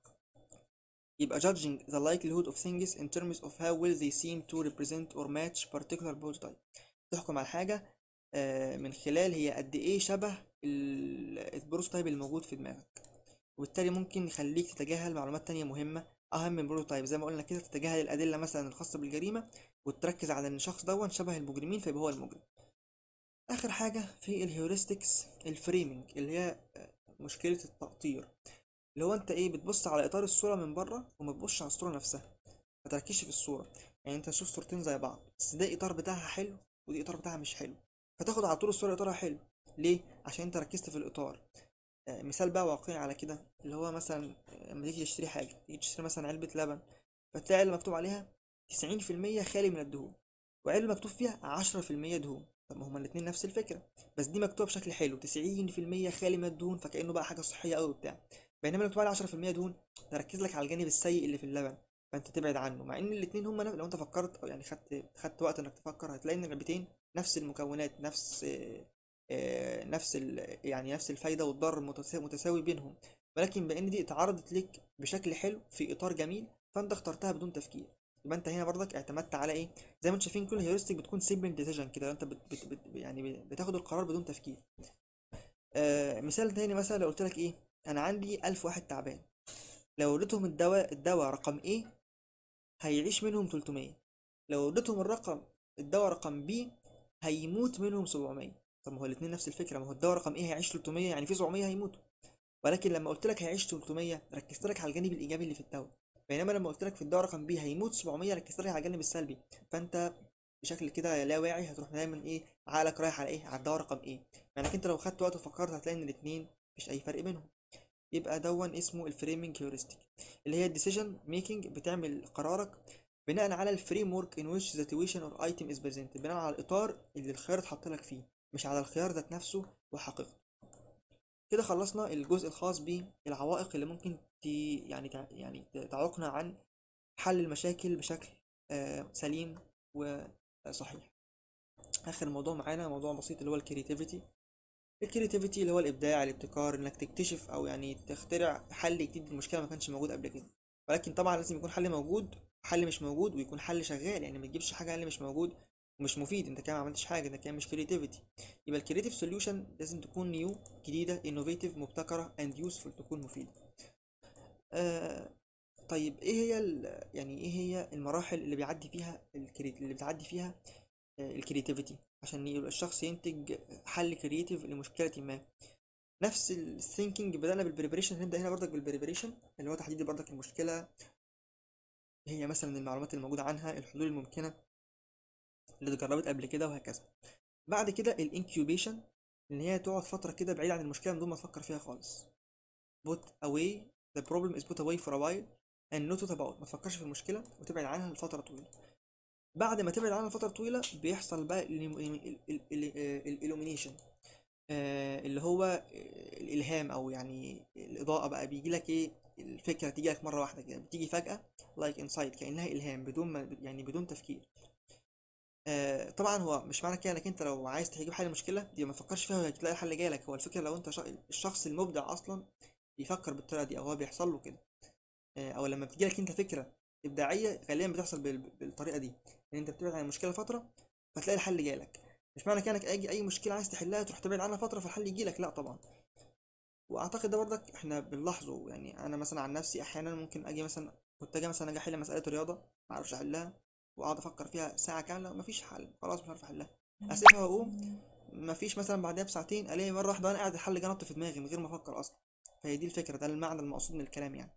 يبقى judging the likelihood of things in terms of how well they seem to represent or match particular body type تحكم على حاجة آه، من خلال هي قد ايه شبه البروتوتايب الموجود في دماغك وبالتالي ممكن يخليك تتجاهل معلومات تانية مهمة أهم من البروتوتايب زي ما قلنا كده تتجاهل الأدلة مثلا الخاصة بالجريمة وتركز على إن الشخص دون شبه المجرمين فيبقى هو المجرم آخر حاجة في الهيورستكس الفريمنج اللي هي آه، مشكلة التقطير اللي هو انت ايه بتبص على اطار الصوره من بره وما تبصش على الصوره نفسها ما تركزش في الصوره يعني انت تشوف صورتين زي بعض بس ده اطار بتاعها حلو ودي اطار بتاعها مش حلو فتاخد على طول الصوره اطارها حلو ليه عشان انت ركزت في الاطار آه، مثال بقى واقعي على كده اللي هو مثلا آه، لما تيجي تشتري حاجه تيجي تشتري مثلا علبه لبن فتلاقي اللي مكتوب عليها 90% خالي من الدهون وعلبه مكتوب فيها 10% دهون طب ما هما الاتنين نفس الفكره بس دي مكتوبه بشكل حلو 90% خالي من الدهون فكانه بقى حاجه صحيه قوي وبتاع بينما مكتوب عليه 10% دهون تركز لك على الجانب السيء اللي في اللبن فانت تبعد عنه مع ان الاتنين هما نف- لو انت فكرت او يعني خدت خدت وقت انك تفكر هتلاقي ان العلبتين نفس المكونات نفس آه، آه، نفس ال... يعني نفس الفايده والضرر متسا- متساوي بينهم ولكن بان دي اتعرضت لك بشكل حلو في اطار جميل فانت اخترتها بدون تفكير يبقى انت هنا برضك اعتمدت على ايه زي ما انتم شايفين كل هيورستيك بتكون سيمبل ديسيجن كده انت بت... بت... بت... يعني بتاخد القرار بدون تفكير آه مثال تاني مثلا لو قلت لك ايه انا عندي ألف واحد تعبان لو اديتهم الدواء الدواء رقم A هيعيش منهم 300 لو اديتهم الرقم الدواء رقم B هيموت منهم 700 طب ما هو الاتنين نفس الفكرة ما هو الدواء رقم A هيعيش 300 يعني في 700 هيموتوا ولكن لما قلت لك هيعيش 300 ركزت لك على الجانب الإيجابي اللي في الدواء بينما لما قلت لك في الدواء رقم B هيموت 700 ركزت لك على الجانب السلبي فأنت بشكل كده لا واعي هتروح دايما ايه عقلك رايح على ايه على الدواء رقم ايه يعني انت لو خدت وقت وفكرت هتلاقي ان الاتنين مفيش اي فرق بينهم يبقى دون اسمه الفريمنج هيورستيك اللي هي الديسيجن ميكنج بتعمل قرارك بناء على الفريم ورك ان which the tuition or item is presented بناء على الاطار اللي الخيار اتحط لك فيه مش على الخيار ذات نفسه وحقيقته كده خلصنا الجزء الخاص بالعوائق اللي ممكن ت... يعني تع... يعني تعوقنا عن حل المشاكل بشكل آه، سليم وصحيح اخر موضوع معانا موضوع بسيط اللي هو الكرياتيفيتي الكرياتيفيتي اللي هو الابداع الابتكار انك تكتشف او يعني تخترع حل جديد للمشكله ما كانش موجود قبل كده ولكن طبعا لازم يكون حل موجود حل مش موجود ويكون حل شغال يعني ما تجيبش حاجه اللي مش موجود ومش مفيد انت كده ما عملتش حاجه ده كده مش كرياتيفيتي يبقى الكرياتيف سوليوشن لازم تكون نيو جديده انوفيتيف مبتكره اند يوسفول تكون مفيده آه طيب ايه هي ال- يعني ايه هي المراحل اللي بيعدي فيها الكريت اللي بتعدي فيها الكرياتيفيتي عشان يبقى الشخص ينتج حل كرياتيف لمشكلة ما نفس الثينكينج بدأنا بالبريبريشن هنبدأ هنا برضك بالبريبريشن اللي هو تحديد برضك المشكلة هي مثلا المعلومات الموجودة عنها الحلول الممكنة اللي اتجربت قبل كده وهكذا بعد كده الانكيوبيشن ان هي تقعد فترة كده بعيد عن المشكلة من دون ما تفكر فيها خالص put away the problem is put away for a while and not about ما تفكرش في المشكلة وتبعد عنها لفترة طويلة بعد ما تبعد عنها فترة طويلة بيحصل بقى الإلومينيشن اللي هو آه، الإلهام أو يعني الإضاءة بقى بيجي لك إيه الفكرة تيجي لك مرة واحدة كده بتيجي فجأة لايك انسايت كأنها إلهام بدون ما يعني بدون تفكير آه، طبعا هو مش معنى كده انك انت لو عايز تجيب حل المشكله دي ما تفكرش فيها وهتلاقي الحل جاي لك هو الفكره لو انت شا... الشخص المبدع اصلا بيفكر بالطريقه دي او هو بيحصل له كده آه، او لما بتجي لك انت فكره ابداعيه غالبا بتحصل بال... بالطريقه دي ان انت بتبعد عن المشكله فتره فتلاقي الحل جاي لك مش معنى كده انك اي اي مشكله عايز تحلها تروح تبعد عنها فتره فالحل يجي لك لا طبعا واعتقد ده برضك احنا بنلاحظه يعني انا مثلا عن نفسي احيانا ممكن اجي مثلا كنت اجي مثلا اجي احل مساله رياضه ما اعرفش احلها واقعد افكر فيها ساعه كامله مفيش حل خلاص مش عارف احلها اسيبها واقوم مفيش مثلا بعدها بساعتين الاقي مره واحده وانا قاعد الحل جه نط في دماغي من غير ما افكر اصلا فهي دي الفكره ده المعنى المقصود من الكلام يعني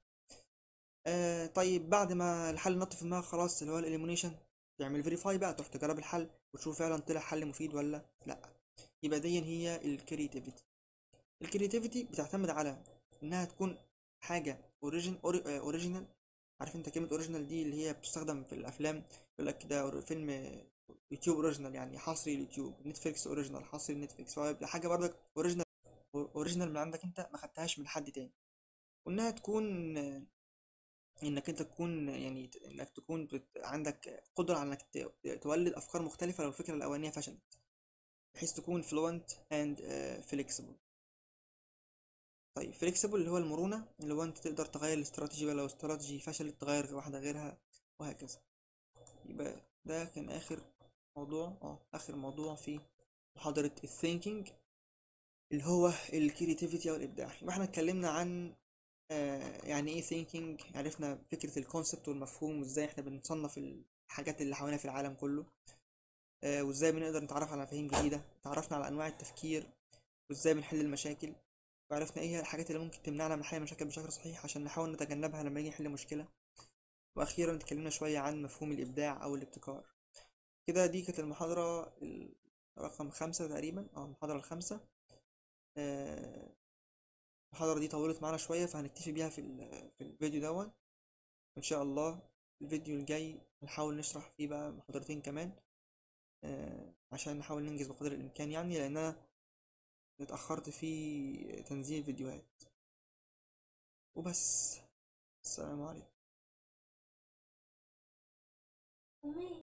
آه طيب بعد ما الحل نط في دماغك خلاص اللي هو الاليمونيشن تعمل فيريفاي بقى تروح تجرب الحل وتشوف فعلا طلع حل مفيد ولا لا يبقى دي هي الكرياتيفيتي الكرياتيفيتي بتعتمد على انها تكون حاجه اوريجين اوريجينال عارف انت كلمة اوريجينال دي اللي هي بتستخدم في الافلام يقول لك ده فيلم يوتيوب اوريجينال يعني حصري اليوتيوب نتفليكس اوريجينال حصري نتفليكس فهو حاجة برضك اوريجينال اوريجينال من عندك انت ما خدتهاش من حد تاني وانها تكون انك انت تكون يعني انك تكون بت... عندك قدرة على انك ت- تولد افكار مختلفة لو الفكرة الاولانية فشلت بحيث تكون fluent and uh, flexible طيب flexible اللي هو المرونة اللي هو انت تقدر تغير الاستراتيجي بقى لو استراتيجي فشلت تغير واحدة غيرها وهكذا يبقى ده كان اخر موضوع اه اخر موضوع في محاضرة الثينكينج اللي هو الكرياتيفيتي او الابداع يبقى احنا اتكلمنا عن آه يعني ايه thinking عرفنا فكرة الكونسبت والمفهوم وازاي احنا بنصنف الحاجات اللي حوالينا في العالم كله آه وازاي بنقدر نتعرف على مفاهيم جديدة تعرفنا على انواع التفكير وازاي بنحل المشاكل وعرفنا ايه هي الحاجات اللي ممكن تمنعنا من حل المشاكل بشكل صحيح عشان نحاول نتجنبها لما نيجي نحل مشكلة واخيرا اتكلمنا شوية عن مفهوم الابداع او الابتكار كده دي كانت المحاضرة ال- رقم خمسة تقريبا اه المحاضرة الخامسة آه، المحاضرة دي طولت معانا شوية فهنكتفي بيها في ال- في الفيديو دوت إن شاء الله الفيديو الجاي هنحاول نشرح فيه بقى محاضرتين كمان آه، عشان نحاول ننجز بقدر الإمكان يعني لأن أنا اتأخرت في تنزيل الفيديوهات وبس السلام عليكم